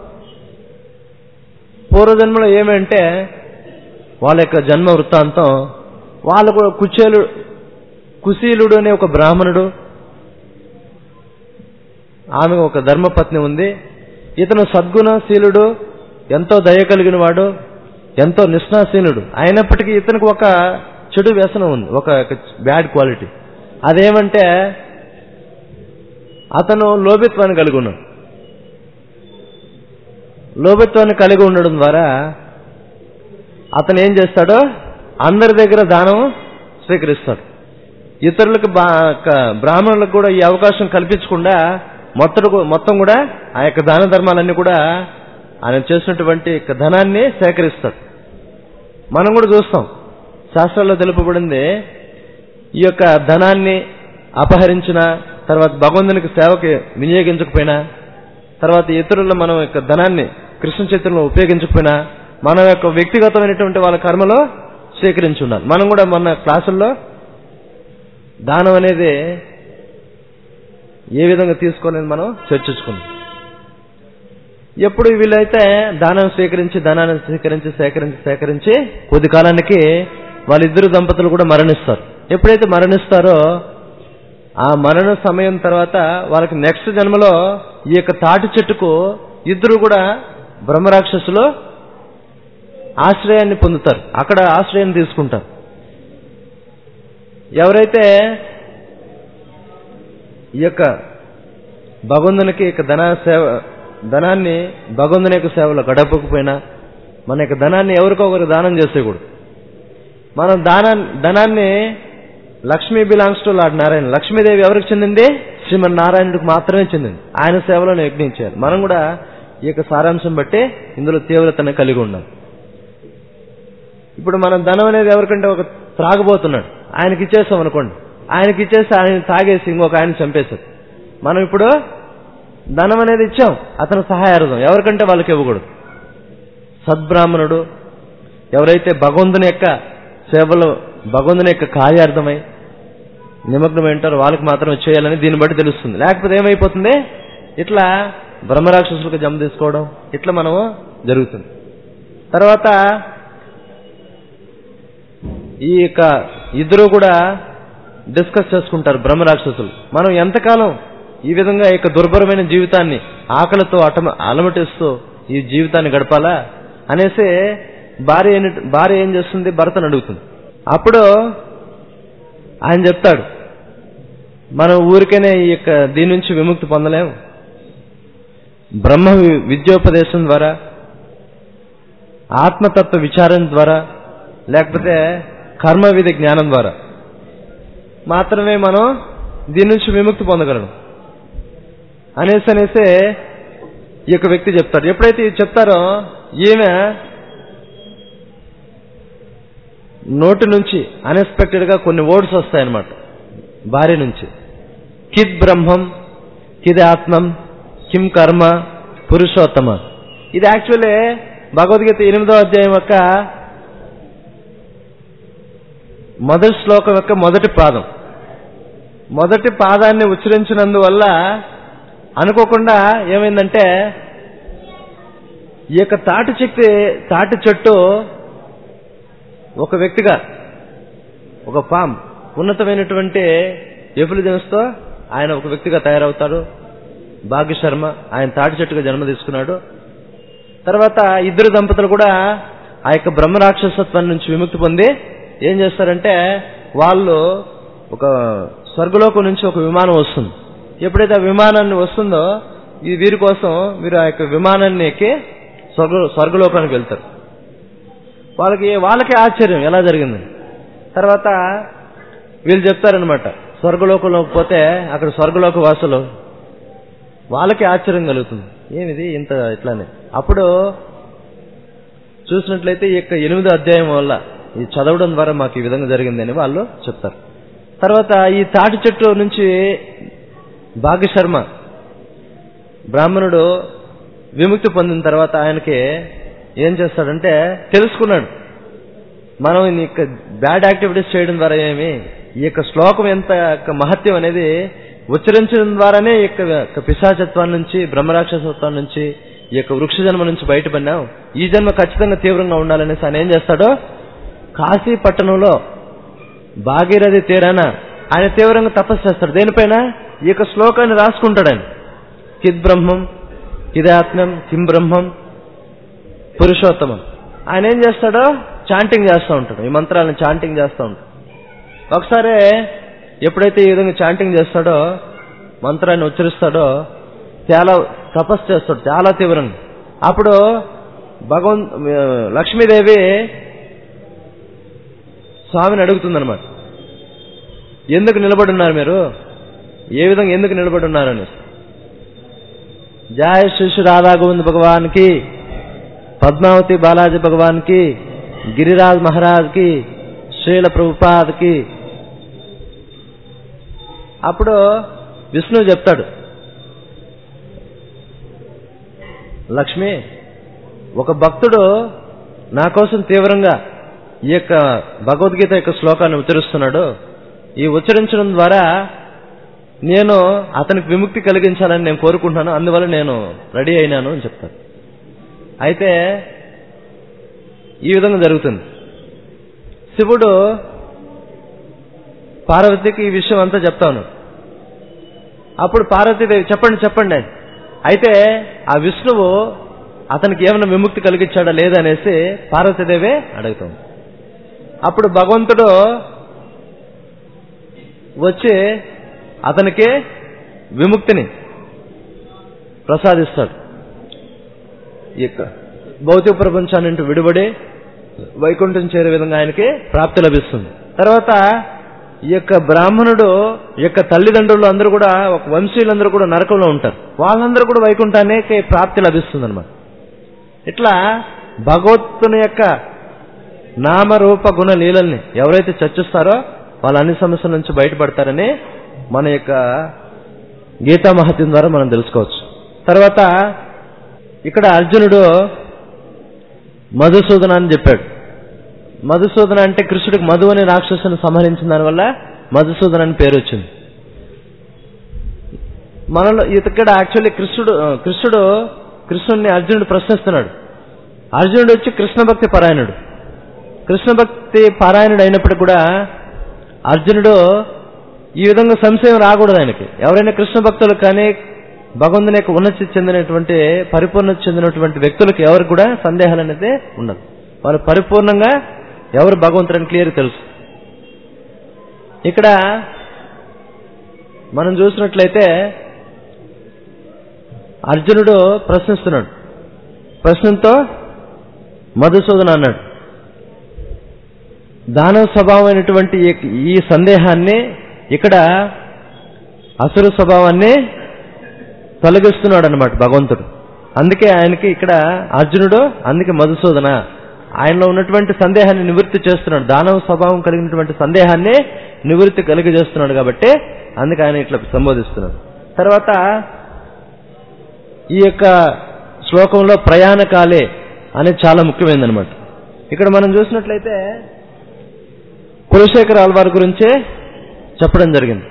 పూర్వజన్మలో ఏమంటే వాళ్ళ యొక్క జన్మ వృత్తాంతం వాళ్ళు కూడా కుచేలు కుశీలుడు అనే ఒక బ్రాహ్మణుడు ఆమె ఒక ధర్మపత్ని ఉంది ఇతను సద్గుణశీలుడు ఎంతో దయ కలిగిన వాడు ఎంతో నిష్ణాశీనుడు అయినప్పటికీ ఇతనికి ఒక చెడు వ్యసనం ఉంది ఒక బ్యాడ్ క్వాలిటీ అదేమంటే అతను లోభిత్వాన్ని కలిగి ఉన్నాడు లోభిత్వాన్ని కలిగి ఉండడం ద్వారా అతను ఏం చేస్తాడో అందరి దగ్గర దానం స్వీకరిస్తాడు ఇతరులకు బా- క- బ్రాహ్మణులకు కూడా ఈ అవకాశం కల్పించకుండా మొత్తం కూ- మొత్తం కూడా ఆ యొక్క దాన ధర్మాలన్నీ కూడా ఆయన చేసినటువంటి యొక్క ధనాన్ని సేకరిస్తాడు మనం కూడా చూస్తాం శాస్త్రాల్లో తెలుపబడింది ఈ యొక్క ధనాన్ని అపహరించిన తర్వాత భగవంతునికి సేవకి వినియోగించకపోయినా తర్వాత ఇతరుల మనం యొక్క ధనాన్ని కృష్ణ చైతన్యంలో ఉపయోగించకపోయినా మన యొక్క వ్యక్తిగతమైనటువంటి వాళ్ళ కర్మలో స్వీకరించి ఉండాలి మనం కూడా మొన్న క్లాసుల్లో దానం అనేది ఏ విధంగా తీసుకోవాలని మనం చర్చించుకున్నాం ఎప్పుడు వీళ్ళైతే దానం స్వీకరించి ధనాన్ని స్వీకరించి సేకరించి సేకరించి కొద్ది కాలానికి వాళ్ళిద్దరు దంపతులు కూడా మరణిస్తారు ఎప్పుడైతే మరణిస్తారో ఆ మరణ సమయం తర్వాత వాళ్ళకి నెక్స్ట్ జన్మలో ఈ యొక్క తాటి చెట్టుకు ఇద్దరు కూడా బ్రహ్మరాక్షసులు ఆశ్రయాన్ని పొందుతారు అక్కడ ఆశ్రయాన్ని తీసుకుంటారు ఎవరైతే ఈ యొక్క భగవంతునికి యొక్క ధన సేవ ధనాన్ని భగవంతుని యొక్క సేవలో గడపకపోయినా మన యొక్క ధనాన్ని ఎవరికో ఒకరు దానం చేసేయకూడదు మనం దాన ధనాన్ని Lakshmi belongs to Lord Narayana Lakshmidevi ఎవరికి చెందింది శ్రీమన్ నారాయణుడికి మాత్రమే చెందింది ఆయన సేవలో యజ్ఞం చేయాలి మనం కూడా ఈ యొక్క సారాంశం బట్టి ఇందులో తీవ్రతను కలిగి ఉండాలి ఇప్పుడు మనం ధనం అనేది ఎవరికంటే ఒక త్రాగబోతున్నాడు ఆయనకి ఇచ్చేస్తాం అనుకోండి ఆయనకి ఇచ్చేసి ఆయన తాగేసి ఇంకొక ఆయన చంపేశారు మనం ఇప్పుడు ధనం అనేది ఇచ్చాం అతను సహాయార్థం ఎవరికంటే వాళ్ళకి ఇవ్వకూడదు సద్బ్రాహ్మణుడు ఎవరైతే భగవంతుని యొక్క సేవలో భగవంతుని యొక్క కార్యార్థమై నిమగ్నం ఏంటారో వాళ్ళకి మాత్రం చేయాలని దీన్ని బట్టి తెలుస్తుంది లేకపోతే ఏమైపోతుంది ఇట్లా బ్రహ్మరాక్షసులకు జమ తీసుకోవడం ఇట్లా మనము జరుగుతుంది తర్వాత ఈ యొక్క ఇద్దరు కూడా డిస్కస్ చేసుకుంటారు బ్రహ్మరాక్షసులు మనం ఎంతకాలం ఈ విధంగా ఈ యొక్క దుర్భరమైన జీవితాన్ని ఆకలితో అటమ అలమటిస్తూ ఈ జీవితాన్ని గడపాలా అనేసి భార్య ఏని- భార్య ఏం చేస్తుంది భర్తను అడుగుతుంది అప్పుడు ఆయన చెప్తాడు మనం ఊరికనే ఈ యొక్క దీని నుంచి విముక్తి పొందలేము బ్రహ్మ వి- విద్యోపదేశం ద్వారా ఆత్మతత్వ విచారం ద్వారా లేకపోతే కర్మ విధి జ్ఞానం ద్వారా మాత్రమే మనం దీని నుంచి విముక్తి పొందగలం అనేసి అనేసి ఈ యొక్క వ్యక్తి చెప్తాడు ఎప్పుడైతే ఇది చెప్తారో ఈమె నోటి నుంచి అన్ఎక్స్పెక్టెడ్ గా కొన్ని వర్డ్స్ వస్తాయన్నమాట భార్య నుంచి కిద్ బ్రహ్మం కిద్ ఆత్మం కిం కర్మ పురుషోత్తమ ఇది యాక్చువల్లీ భగవద్గీత ఎనిమిదో అధ్యాయం యొక్క మొదటి శ్లోకం యొక్క మొదటి పాదం మొదటి పాదాన్ని ఉచ్చరించినందువల్ల అనుకోకుండా ఏమైందంటే ఈ యొక్క తాటి చెట్టు తాటి చెట్టు ఒక వ్యక్తిగా ఒక ఫామ్ ఉన్నతమైనటువంటి ఎఫిలిజెన్స్తో ఆయన ఒక వ్యక్తిగా తయారవుతాడు భాగ్య శర్మ ఆయన తాటి చెట్టుగా జన్మ తీసుకున్నాడు తర్వాత ఇద్దరు దంపతులు కూడా ఆ యొక్క బ్రహ్మరాక్షసత్వం నుంచి విముక్తి పొంది ఏం చేస్తారంటే వాళ్ళు ఒక స్వర్గలోకం నుంచి ఒక విమానం వస్తుంది ఎప్పుడైతే ఆ విమానాన్ని వస్తుందో ఈ వీరి కోసం వీరు ఆ యొక్క విమానాన్ని ఎక్కి స్వర్గ స్వర్గలోకానికి వెళ్తారు వాళ్ళకి వాళ్ళకే ఆశ్చర్యం ఎలా జరిగింది తర్వాత వీళ్ళు చెప్తారనమాట స్వర్గలోకంలోకి పోతే అక్కడ స్వర్గలోక వాసులు వాళ్ళకి ఆశ్చర్యం కలుగుతుంది ఏమిది ఇంత ఇట్లానే అప్పుడు చూసినట్లయితే ఈ యొక్క ఎనిమిదో అధ్యాయం వల్ల ఈ చదవడం ద్వారా మాకు ఈ విధంగా జరిగిందని వాళ్ళు చెప్తారు తర్వాత ఈ తాటి చెట్టు నుంచి భాగ్యశర్మ బ్రాహ్మణుడు విముక్తి పొందిన తర్వాత ఆయనకి ఏం చేస్తాడంటే తెలుసుకున్నాడు మనం ఈ యొక్క బ్యాడ్ యాక్టివిటీస్ చేయడం ద్వారా ఏమి ఈ యొక్క శ్లోకం ఎంత యొక్క మహత్యం అనేది ఉచ్చరించడం ద్వారానే ఈ యొక్క యొక్క పిశాచత్వం నుంచి బ్రహ్మరాక్షసత్వం నుంచి ఈ యొక్క వృక్ష జన్మ నుంచి బయటపడినాం ఈ జన్మ ఖచ్చితంగా తీవ్రంగా ఉండాలనేసి ఆయన ఏం చేస్తాడో కాశీ పట్టణంలో భాగీరథి తీరాన ఆయన తీవ్రంగా తపస్సు చేస్తాడు దేనిపైన ఈ యొక్క శ్లోకాన్ని రాసుకుంటాడు ఆయన కిద్ బ్రహ్మం కిదాత్మ్యం కిం బ్రహ్మం పురుషోత్తమం ఆయన ఏం చేస్తాడో చాంటింగ్ చేస్తూ ఉంటాడు ఈ మంత్రాలను చాంటింగ్ చేస్తూ ఉంటాడు ఒకసారి ఎప్పుడైతే ఈ విధంగా చాంటింగ్ చేస్తాడో మంత్రాన్ని ఉచ్చరిస్తాడో చాలా తపస్సు చేస్తాడు చాలా తీవ్రంగా అప్పుడు భగవన్ లక్ష్మీదేవి స్వామిని అడుగుతుందన్నమాట ఎందుకు నిలబడి ఉన్నారు మీరు ఏ విధంగా ఎందుకు నిలబడి ఉన్నారు అని జయ శిశు రాధా గోవింద్ భగవాన్కి పద్మావతి బాలాజీ భగవాన్కి గిరిరాజ్ మహారాజ్కి శ్రీల ప్రభుపాద్కి అప్పుడు విష్ణువు చెప్తాడు లక్ష్మి ఒక భక్తుడు నా కోసం తీవ్రంగా ఈ యొక్క భగవద్గీత యొక్క శ్లోకాన్ని ఉచ్చరిస్తున్నాడు ఈ ఉచ్చరించడం ద్వారా నేను అతనికి విముక్తి కలిగించాలని నేను కోరుకుంటున్నాను అందువల్ల నేను రెడీ అయినాను అని చెప్తాను అయితే ఈ విధంగా జరుగుతుంది శివుడు పార్వతికి ఈ విషయం అంతా చెప్తాను అప్పుడు పార్వతీదేవి చెప్పండి చెప్పండి అని. అయితే ఆ విష్ణువు అతనికి ఏమైనా విముక్తి కలిగించాడా లేదనేసి పార్వతీదేవి అడుగుతాం అప్పుడు భగవంతుడు వచ్చి అతనికి విముక్తిని ప్రసాదిస్తాడు ఈ యొక్క భౌతిక ప్రపంచాన్ని నుండి విడిపడి వైకుంఠం చేరే విధంగా ఆయనకి ప్రాప్తి లభిస్తుంది తర్వాత ఈ యొక్క బ్రాహ్మణుడు ఈ యొక్క తల్లిదండ్రులు అందరూ కూడా ఒక వంశీయులందరూ కూడా నరకంలో ఉంటారు వాళ్ళందరూ కూడా వైకుంఠానికి ప్రాప్తి లభిస్తుంది అనమాట ఇట్లా భగవత్తుని యొక్క నామరూప గుణ లీలల్ని ఎవరైతే చర్చిస్తారో వాళ్ళ అన్ని సమస్యల నుంచి బయటపడతారని మన యొక్క గీతా మహత్యం ద్వారా మనం తెలుసుకోవచ్చు తర్వాత ఇక్కడ అర్జునుడు మధుసూదన అని చెప్పాడు మధుసూదన అంటే కృష్ణుడికి మధు అనే రాక్షసుని సంహరించిన దానివల్ల మధుసూదన అని పేరు వచ్చింది మనలో ఇక్కడ యాక్చువల్లీ కృష్ణుడు కృష్ణుడు కృష్ణుడిని అర్జునుడు ప్రశ్నిస్తున్నాడు అర్జునుడు వచ్చి కృష్ణ భక్తి పరాయణుడు కృష్ణ భక్తి పారాయణుడు అయినప్పటికీ కూడా అర్జునుడు ఈ విధంగా సంశయం రాకూడదు ఆయనకి ఎవరైనా కృష్ణ భక్తులు కానీ భగవంతుని యొక్క ఉన్నతి చెందినటువంటి పరిపూర్ణత చెందినటువంటి వ్యక్తులకు ఎవరికి కూడా సందేహాలు అనేది ఉండదు వాళ్ళు పరిపూర్ణంగా ఎవరు భగవంతుడని క్లియర్ తెలుసు ఇక్కడ మనం చూసినట్లయితే అర్జునుడు ప్రశ్నిస్తున్నాడు ప్రశ్నతో మధుసూదన అన్నాడు దానవ స్వభావమైనటువంటి ఈ- ఈ సందేహాన్ని ఇక్కడ అసుర స్వభావాన్ని తొలగిస్తున్నాడు అనమాట భగవంతుడు అందుకే ఆయనకి ఇక్కడ అర్జునుడు అందుకే మధుసూదన ఆయనలో ఉన్నటువంటి సందేహాన్ని నివృత్తి చేస్తున్నాడు దానవ స్వభావం కలిగినటువంటి సందేహాన్ని నివృత్తి కలిగజేస్తున్నాడు కాబట్టి అందుకే ఆయన ఇట్లా సంబోధిస్తున్నాడు తర్వాత ఈ యొక్క శ్లోకంలో ప్రయాణకాలే అనేది చాలా ముఖ్యమైనదనమాట ఇక్కడ మనం చూసినట్లయితే కులశేఖర ఆల్వార్ గురించే చెప్పడం జరిగింది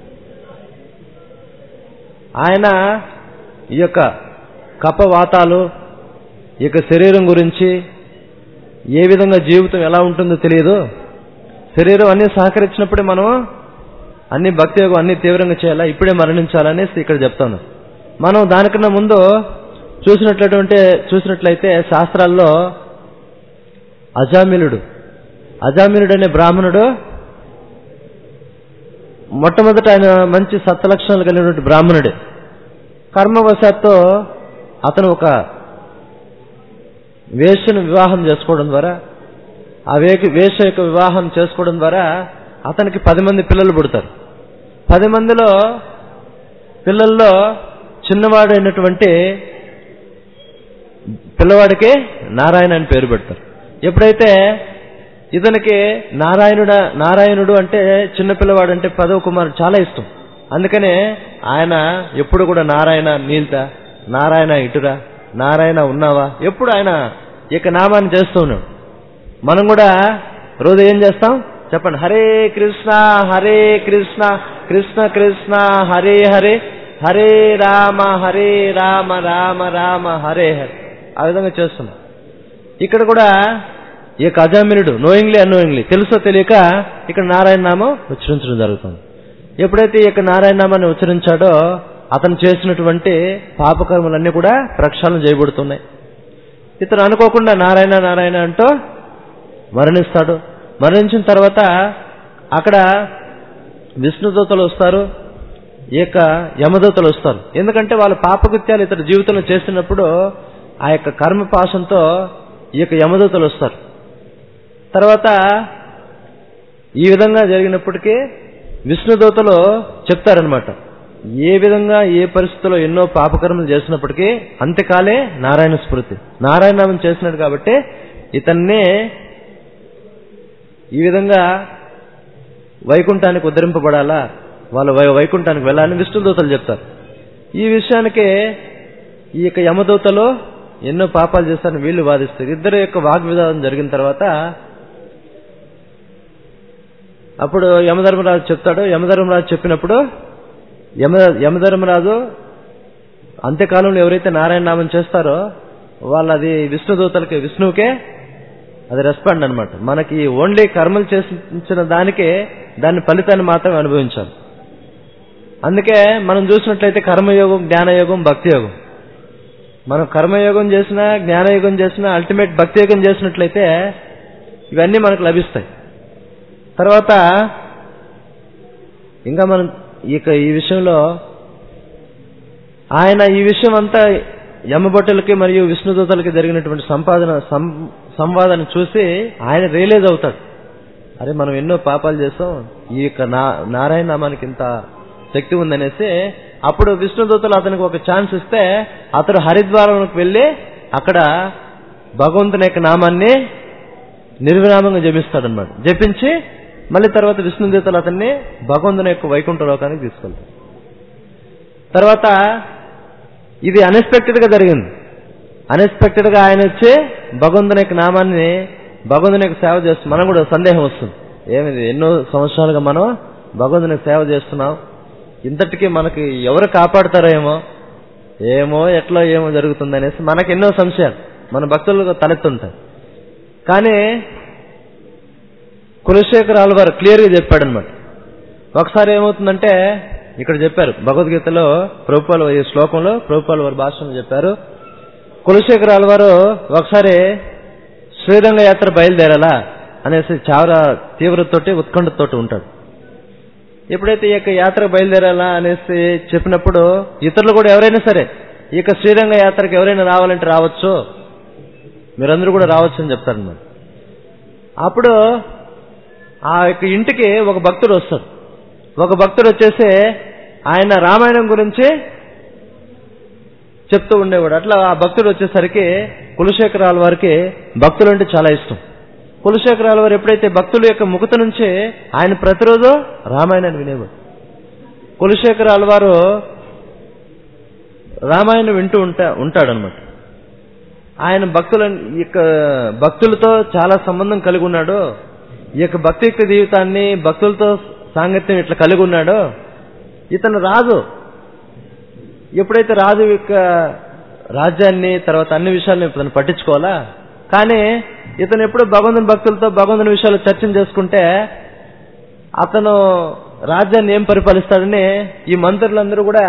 ఆయన ఈ యొక్క కపవాతాలు ఈ యొక్క శరీరం గురించి ఏ విధంగా జీవితం ఎలా ఉంటుందో తెలియదు శరీరం అన్ని సహకరించినప్పుడే మనం అన్ని భక్తి యోగం అన్ని తీవ్రంగా చేయాలా ఇప్పుడే మరణించాలనేసి ఇక్కడ చెప్తాను మనం దానికన్నా ముందు చూసినట్లయితే చూసినట్లయితే శాస్త్రాల్లో అజామిలుడు అజామిలుడు అనే బ్రాహ్మణుడు మొట్టమొదట ఆయన మంచి సత్లక్షణాలు కలిగినటువంటి బ్రాహ్మణుడే కర్మవశాత్తు అతను ఒక వేశ్యను వివాహం చేసుకోవడం ద్వారా ఆ వేక వేశ్య యొక్క వివాహం చేసుకోవడం ద్వారా అతనికి పది మంది పిల్లలు పుడతారు పది మందిలో పిల్లల్లో చిన్నవాడైనటువంటి పిల్లవాడికి నారాయణ అని పేరు పెడతారు ఎప్పుడైతే ఇతనికి నారాయణుడ నారాయణుడు అంటే చిన్న పిల్లవాడు అంటే పదవ కుమారుడు చాలా ఇష్టం అందుకనే ఆయన ఎప్పుడు కూడా నారాయణ నీల్తా నారాయణ ఇటురా నారాయణ ఉన్నావా ఎప్పుడు ఆయన ఇక నామాన్ని చేస్తూ ఉన్నాడు మనం కూడా రోజు ఏం చేస్తాం చెప్పండి హరే కృష్ణ హరే కృష్ణ కృష్ణ కృష్ణ హరే హరే హరే రామ హరే రామ రామ రామ హరే హరే ఆ విధంగా చేస్తున్నాం ఇక్కడ కూడా ఈ యొక్క అజామినుడు నోయింగ్లీ అన్నోయింగ్లీ తెలుసో తెలియక ఇక్కడ నారాయణ నామం ఉచ్చరించడం జరుగుతుంది ఎప్పుడైతే ఈ యొక్క నారాయణ నామాన్ని ఉచ్చరించాడో అతను చేసినటువంటి పాపకర్మలన్నీ కూడా ప్రక్షాళన చేయబడుతున్నాయి ఇతను అనుకోకుండా నారాయణ నారాయణ అంటూ మరణిస్తాడు మరణించిన తర్వాత అక్కడ విష్ణుదూతలు వస్తారు ఈ యొక్క యమదూతలు వస్తారు ఎందుకంటే వాళ్ళ పాపకృత్యాలు ఇతర జీవితంలో చేస్తున్నప్పుడు ఆ యొక్క కర్మ పాశంతో ఈ యొక్క యమదూతలు వస్తారు తర్వాత ఈ విధంగా జరిగినప్పటికీ విష్ణుదూతలు చెప్తారనమాట ఏ విధంగా ఏ పరిస్థితుల్లో ఎన్నో పాపకర్మలు చేసినప్పటికీ అంత్యకాలే నారాయణ స్మృతి నారాయణనామం చేసినాడు కాబట్టి ఇతన్నే ఈ విధంగా వైకుంఠానికి ఉద్ధరింపబడాలా వాళ్ళు వై- వైకుంఠానికి వెళ్ళాలని విష్ణుదూతలు చెప్తారు ఈ విషయానికి ఈ యొక్క యమదూతలు ఎన్నో పాపాలు చేస్తారని వీళ్ళు వాదిస్తారు ఇద్దరు యొక్క వాగ్వివాదం జరిగిన తర్వాత అప్పుడు యమధర్మరాజు చెప్తాడు యమధర్మరాజు చెప్పినప్పుడు యమ యమధర్మరాజు అంత్యకాలంలో ఎవరైతే నారాయణ నామం చేస్తారో వాళ్ళు అది విష్ణుదూతలకి విష్ణువుకే అది రెస్పాండ్ అన్నమాట మనకి ఓన్లీ కర్మలు చేసిన దానికే దాని ఫలితాన్ని మాత్రమే అనుభవించాలి అందుకే మనం చూసినట్లయితే కర్మయోగం జ్ఞానయోగం భక్తి యోగం మనం కర్మయోగం చేసినా జ్ఞానయోగం చేసినా అల్టిమేట్ భక్తి యోగం చేసినట్లయితే ఇవన్నీ మనకు లభిస్తాయి తర్వాత ఇంకా మనం ఇక ఈ విషయంలో ఆయన ఈ విషయం అంతా యమభట్టులకి మరియు విష్ణుదూతలకి జరిగినటువంటి సంపాదన సం- సంవాదాన్ని చూసి ఆయన రియలైజ్ అవుతాడు అరే మనం ఎన్నో పాపాలు చేస్తాం ఈ యొక్క నా నారాయణ నామానికి ఇంత శక్తి ఉందనేసి అప్పుడు విష్ణుదూతలు అతనికి ఒక ఛాన్స్ ఇస్తే అతడు హరిద్వారంలోకి వెళ్ళి అక్కడ భగవంతుని యొక్క నామాన్ని నిర్విరామంగా జపిస్తాడనమాట జపించి మళ్ళీ తర్వాత విష్ణుదూతలు అతన్ని భగవంతుని యొక్క వైకుంఠ లోకానికి తీసుకెళ్తారు తర్వాత ఇది అన్ఎక్స్పెక్టెడ్ గా జరిగింది అన్ఎక్స్పెక్టెడ్ గా ఆయన వచ్చి భగవంతుని యొక్క నామాన్ని భగవంతుని యొక్క సేవ చేస్తున్నాం మనం కూడా సందేహం వస్తుంది ఏమిది ఎన్నో సంవత్సరాలుగా మనం భగవంతుని సేవ చేస్తున్నాం ఇంతటికి మనకి ఎవరు కాపాడతారో ఏమో ఏమో ఎట్లా ఏమో జరుగుతుంది అనేసి మనకు ఎన్నో సంశయాలు మన భక్తులకు తలెత్తుంటాయి కానీ కులశేఖర్ వారు క్లియర్గా చెప్పాడనమాట ఒకసారి ఏమవుతుందంటే ఇక్కడ చెప్పారు భగవద్గీతలో ప్రభుపాలు ఈ శ్లోకంలో ప్రభుపాలు వారి భాషలో చెప్పారు కులశేఖర్ వారు ఒకసారి శ్రీరంగ యాత్ర బయలుదేరాలా అనేసి చాలా తీవ్రతోటి ఉత్కంఠతోటి ఉంటాడు ఎప్పుడైతే ఈ యొక్క యాత్ర బయలుదేరాలా అనేసి చెప్పినప్పుడు ఇతరులు కూడా ఎవరైనా సరే ఈ యొక్క శ్రీరంగ యాత్రకు ఎవరైనా రావాలంటే రావచ్చు మీరందరూ కూడా రావచ్చు అని చెప్తారన్నమాట అప్పుడు ఆ యొక్క ఇంటికి ఒక భక్తుడు వస్తాడు ఒక భక్తుడు వచ్చేసి ఆయన రామాయణం గురించి చెప్తూ ఉండేవాడు అట్లా ఆ భక్తుడు వచ్చేసరికి కులశేఖరాల వారికి భక్తులు అంటే చాలా ఇష్టం కులశేఖరాల వారు ఎప్పుడైతే భక్తుల యొక్క ముఖత నుంచి ఆయన ప్రతిరోజు రామాయణాన్ని వినేవాడు కులశేఖరాల వారు రామాయణం వింటూ ఉంటా ఉంటాడనమాట ఆయన భక్తుల ఈ యొక్క భక్తులతో చాలా సంబంధం కలిగి ఉన్నాడు ఈ యొక్క భక్తి యొక్క జీవితాన్ని భక్తులతో సాంగత్యం ఇట్లా కలిగి ఉన్నాడో ఇతను రాజు ఎప్పుడైతే రాజు యొక్క రాజ్యాన్ని తర్వాత అన్ని విషయాలను ఇతను పట్టించుకోవాలా కానీ ఇతను ఎప్పుడు భగవంతుని భక్తులతో భగవంతుని విషయాలు చర్చన చేసుకుంటే అతను రాజ్యాన్ని ఏం పరిపాలిస్తాడని ఈ మంత్రులందరూ కూడా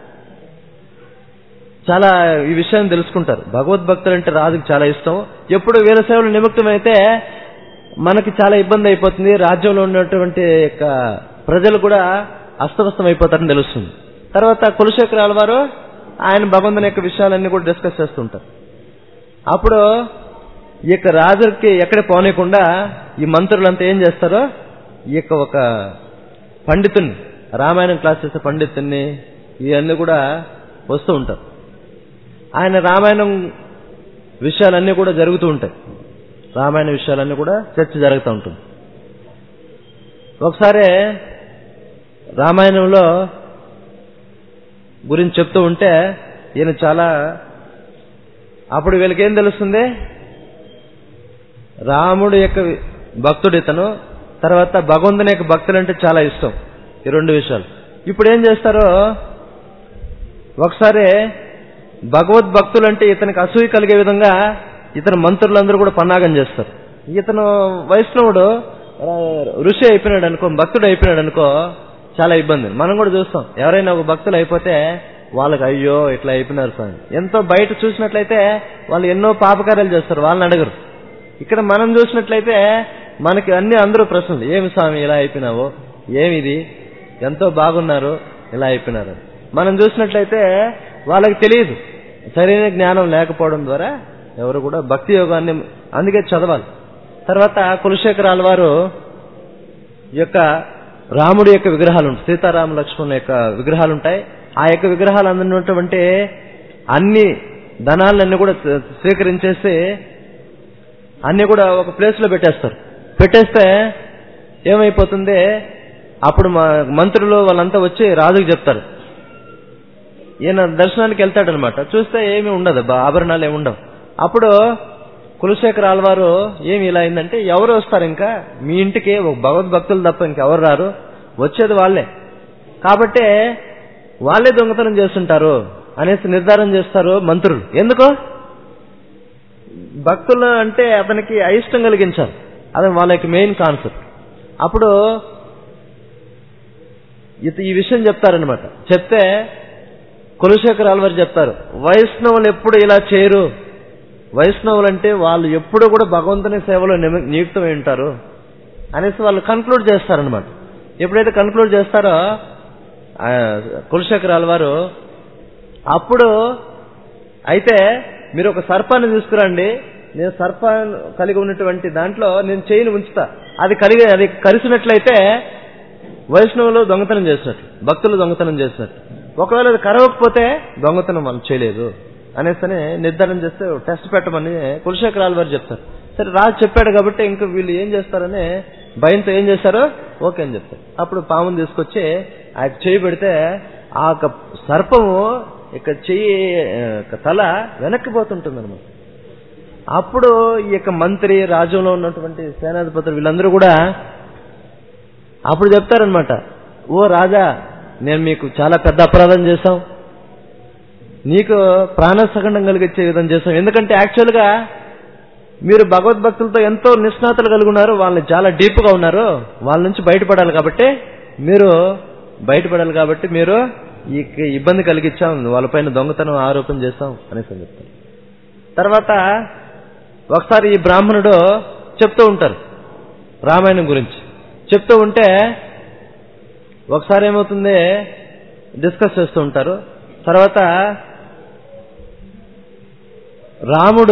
చాలా ఈ విషయాన్ని తెలుసుకుంటారు భగవద్భక్తులు అంటే రాజుకి చాలా ఇష్టం ఎప్పుడు వీర సేవలు నిమిత్తమైతే మనకి చాలా ఇబ్బంది అయిపోతుంది రాజ్యంలో ఉన్నటువంటి యొక్క ప్రజలు కూడా అస్తవ్యస్తం అయిపోతారని తెలుస్తుంది తర్వాత కులశేఖరాల వారు ఆయన భగవంతుని యొక్క విషయాలన్నీ కూడా డిస్కస్ చేస్తుంటారు అప్పుడు ఈ యొక్క రాజుకి ఎక్కడ పోనీయకుండా ఈ మంత్రులంతా ఏం చేస్తారో ఈ యొక్క ఒక పండితుని రామాయణం క్లాస్ చేసే పండితుని ఇవన్నీ కూడా వస్తూ ఉంటారు ఆయన రామాయణం విషయాలన్నీ కూడా జరుగుతూ ఉంటాయి రామాయణ విషయాలన్నీ కూడా చర్చ జరుగుతూ ఉంటుంది ఒకసారి రామాయణంలో గురించి చెప్తూ ఉంటే ఈయన చాలా అప్పుడు వీళ్ళకి ఏం తెలుస్తుంది రాముడు యొక్క భక్తుడు ఇతను తర్వాత భగవంతుని యొక్క భక్తులు అంటే చాలా ఇష్టం ఈ రెండు విషయాలు ఇప్పుడు ఏం చేస్తారో ఒకసారి భగవద్భక్తులు అంటే ఇతనికి అసూయ కలిగే విధంగా ఇతని మంత్రులందరూ కూడా పన్నాగం చేస్తారు ఇతను వైష్ణవుడు ఆ, ఋషి అయిపోయినాడు అనుకో భక్తుడు అయిపోయినాడు అనుకో చాలా ఇబ్బంది మనం కూడా చూస్తాం ఎవరైనా ఒక భక్తులు అయిపోతే వాళ్ళకి అయ్యో ఇట్లా అయిపోయినారు స్వామి ఎంతో బయట చూసినట్లయితే వాళ్ళు ఎన్నో పాపకార్యాలు చేస్తారు వాళ్ళని అడగరు ఇక్కడ మనం చూసినట్లయితే మనకి అన్ని అందరూ ప్రశ్నలు ఏమి స్వామి ఇలా అయిపోయినావు ఏమిది ఎంతో బాగున్నారు ఇలా అయిపోయినారు మనం చూసినట్లయితే వాళ్ళకి తెలియదు సరైన జ్ఞానం లేకపోవడం ద్వారా ఎవరు కూడా భక్తి యోగాన్ని అందుకే చదవాలి తర్వాత కులశేఖరాల వారు ఈ యొక్క రాముడి యొక్క విగ్రహాలు ఉంటాయి సీతారామ లక్ష్మణుల యొక్క విగ్రహాలు ఉంటాయి ఆ యొక్క విగ్రహాలు అందున్నటువంటి అన్ని ధనాలన్నీ కూడా స్వీ- స్వీకరించేసి అన్ని కూడా ఒక ప్లేస్ లో పెట్టేస్తారు పెట్టేస్తే ఏమైపోతుంది అప్పుడు మా మంత్రులు వాళ్ళంతా వచ్చి రాజుకు చెప్తారు ఈయన దర్శనానికి వెళ్తాడనమాట చూస్తే ఏమీ ఉండదు బా- ఆభరణాలు ఏమి ఉండవు అప్పుడు కులశేఖర ఆళ్వారు ఏమి ఇలా అయిందంటే ఎవరు వస్తారు ఇంకా మీ ఇంటికి ఒక భగవద్భక్తులు తప్ప ఇంకెవరు రారు వచ్చేది వాళ్ళే కాబట్టి వాళ్ళే దొంగతనం చేస్తుంటారు అనేసి నిర్ధారణ చేస్తారు మంత్రులు ఎందుకు భక్తులు అంటే అతనికి అయిష్టం కలిగించాలి అది వాళ్ళకి మెయిన్ కాన్సెప్ట్ అప్పుడు ఇత- ఈ విషయం చెప్తారనమాట చెప్తే కులశేఖర్ ఆల్వారు చెప్తారు వైష్ణవులు ఎప్పుడు ఇలా చేయరు వైష్ణవులు అంటే వాళ్ళు ఎప్పుడు కూడా భగవంతుని సేవలో నిమ- నియుక్తమై ఉంటారు అనేసి వాళ్ళు కన్క్లూడ్ చేస్తారనమాట ఎప్పుడైతే కన్క్లూడ్ చేస్తారో ఆ, కులశేఖర్ ఆల్వారు అప్పుడు అయితే మీరు ఒక సర్పాన్ని తీసుకురండి నేను సర్పాన్ని కలిగి ఉన్నటువంటి దాంట్లో నేను చేయిని ఉంచుతా అది కలిగి అది కలిసినట్లయితే వైష్ణవులు దొంగతనం చేసినట్టు భక్తులు దొంగతనం చేసినట్టు ఒకవేళ అది కరవకపోతే దొంగతనం వాళ్ళు చేయలేదు అనేసి అని నిర్ధారణ చేస్తే టెస్ట్ పెట్టమని కులశేఖరాల వారు చెప్తారు సరే రాజు చెప్పాడు కాబట్టి ఇంకా వీళ్ళు ఏం చేస్తారని భయంతో ఏం చేశారో ఓకే అని చెప్తారు అప్పుడు పాముని తీసుకొచ్చి ఆ చేయి పెడితే ఆ యొక్క సర్పము ఇక చెయ్యి ఆ, యొక్క తల వెనక్కి పోతుంటుంది అనమాట అప్పుడు ఈ యొక్క మంత్రి రాజ్యంలో ఉన్నటువంటి సేనాధిపతులు వీళ్ళందరూ కూడా అప్పుడు చెప్తారనమాట ఓ రాజా నేను మీకు చాలా పెద్ద అపరాధం చేశాం నీకు ప్రాణసగండం కలిగించే విధంగా చేశాం ఎందుకంటే యాక్చువల్గా మీరు భగవద్భక్తులతో ఎంతో నిష్ణాతులు కలిగి ఉన్నారు వాళ్ళని చాలా డీప్గా ఉన్నారు వాళ్ళ నుంచి బయటపడాలి కాబట్టి మీరు బయటపడాలి కాబట్టి మీరు ఈ ఇబ్బంది కలిగించాం వాళ్ళపైన దొంగతనం ఆరోపణ చేశాం అనేసి అని చెప్తారు తర్వాత ఒకసారి ఈ బ్రాహ్మణుడు చెప్తూ ఉంటారు రామాయణం గురించి చెప్తూ ఉంటే ఒకసారి ఏమవుతుంది డిస్కస్ చేస్తూ ఉంటారు తర్వాత రాముడు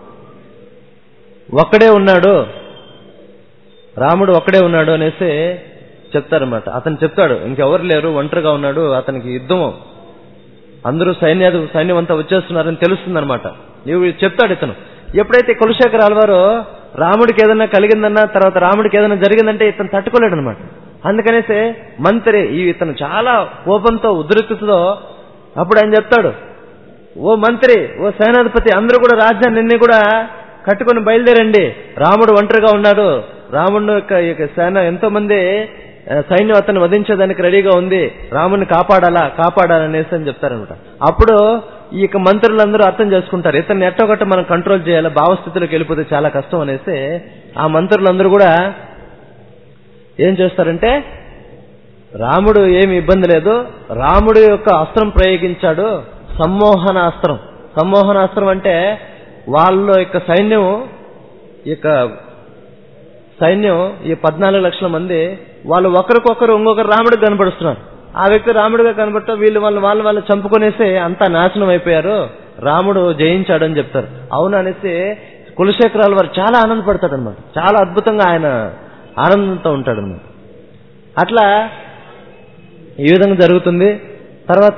ఒక్కడే ఉన్నాడు రాముడు ఒక్కడే ఉన్నాడు అనేసి చెప్తారన్నమాట అతను చెప్తాడు ఇంకెవరు లేరు ఒంటరిగా ఉన్నాడు అతనికి యుద్ధం అందరూ సైన్యాలు సైన్యం అంతా వచ్చేస్తున్నారని తెలుస్తుందన్నమాట నీవు చెప్తాడు ఇతను ఎప్పుడైతే కులశేఖర్ ఆళ్వారు రాముడికి ఏదైనా కలిగిందన్నా తర్వాత రాముడికి ఏదైనా జరిగిందంటే ఇతను తట్టుకోలేడు అనమాట అందుకనేసి మంత్రి ఈ ఇతను చాలా కోపంతో ఉద్రిక్తతో అప్పుడు ఆయన చెప్తాడు ఓ మంత్రి ఓ సేనాధిపతి అందరూ కూడా రాజ్యాన్ని కూడా కట్టుకొని బయలుదేరండి రాముడు ఒంటరిగా ఉన్నాడు రాముడు యొక్క ఈ యొక్క సేన ఎంతో మంది ఆ, సైన్యం అతన్ని వధించేదానికి రెడీగా ఉంది రాముడిని కాపాడాలా కాపాడాలనేసి అని చెప్తారనమాట అప్పుడు ఈ యొక్క మంత్రులందరూ అర్థం చేసుకుంటారు ఇతన్ని ఎట్టొకట్ట మనం కంట్రోల్ చేయాలి భావస్థితిలోకి వెళ్ళిపోతే చాలా కష్టం అనేసి ఆ మంత్రులందరూ కూడా ఏం చేస్తారంటే రాముడు ఏమి ఇబ్బంది లేదు రాముడు యొక్క అస్త్రం ప్రయోగించాడు సమ్మోహన అస్త్రం సమ్మోహన అస్త్రం అంటే వాళ్ళ యొక్క సైన్యం ఈ యొక్క సైన్యం ఈ పద్నాలుగు లక్షల మంది వాళ్ళు ఒకరికొకరు ఇంకొకరు రాముడికి కనబడుస్తున్నారు ఆ వ్యక్తి రాముడిగా కనబడటం వీళ్ళు వాళ్ళు వాళ్ళు వాళ్ళు చంపుకునేసి అంతా నాశనం అయిపోయారు రాముడు జయించాడు అని చెప్తారు అవును అనేసి కులశేఖరాల వారు చాలా ఆనందపడతాడు అనమాట చాలా అద్భుతంగా ఆయన ఆనందంతో ఉంటాడు అనమాట అట్లా ఈ విధంగా జరుగుతుంది తర్వాత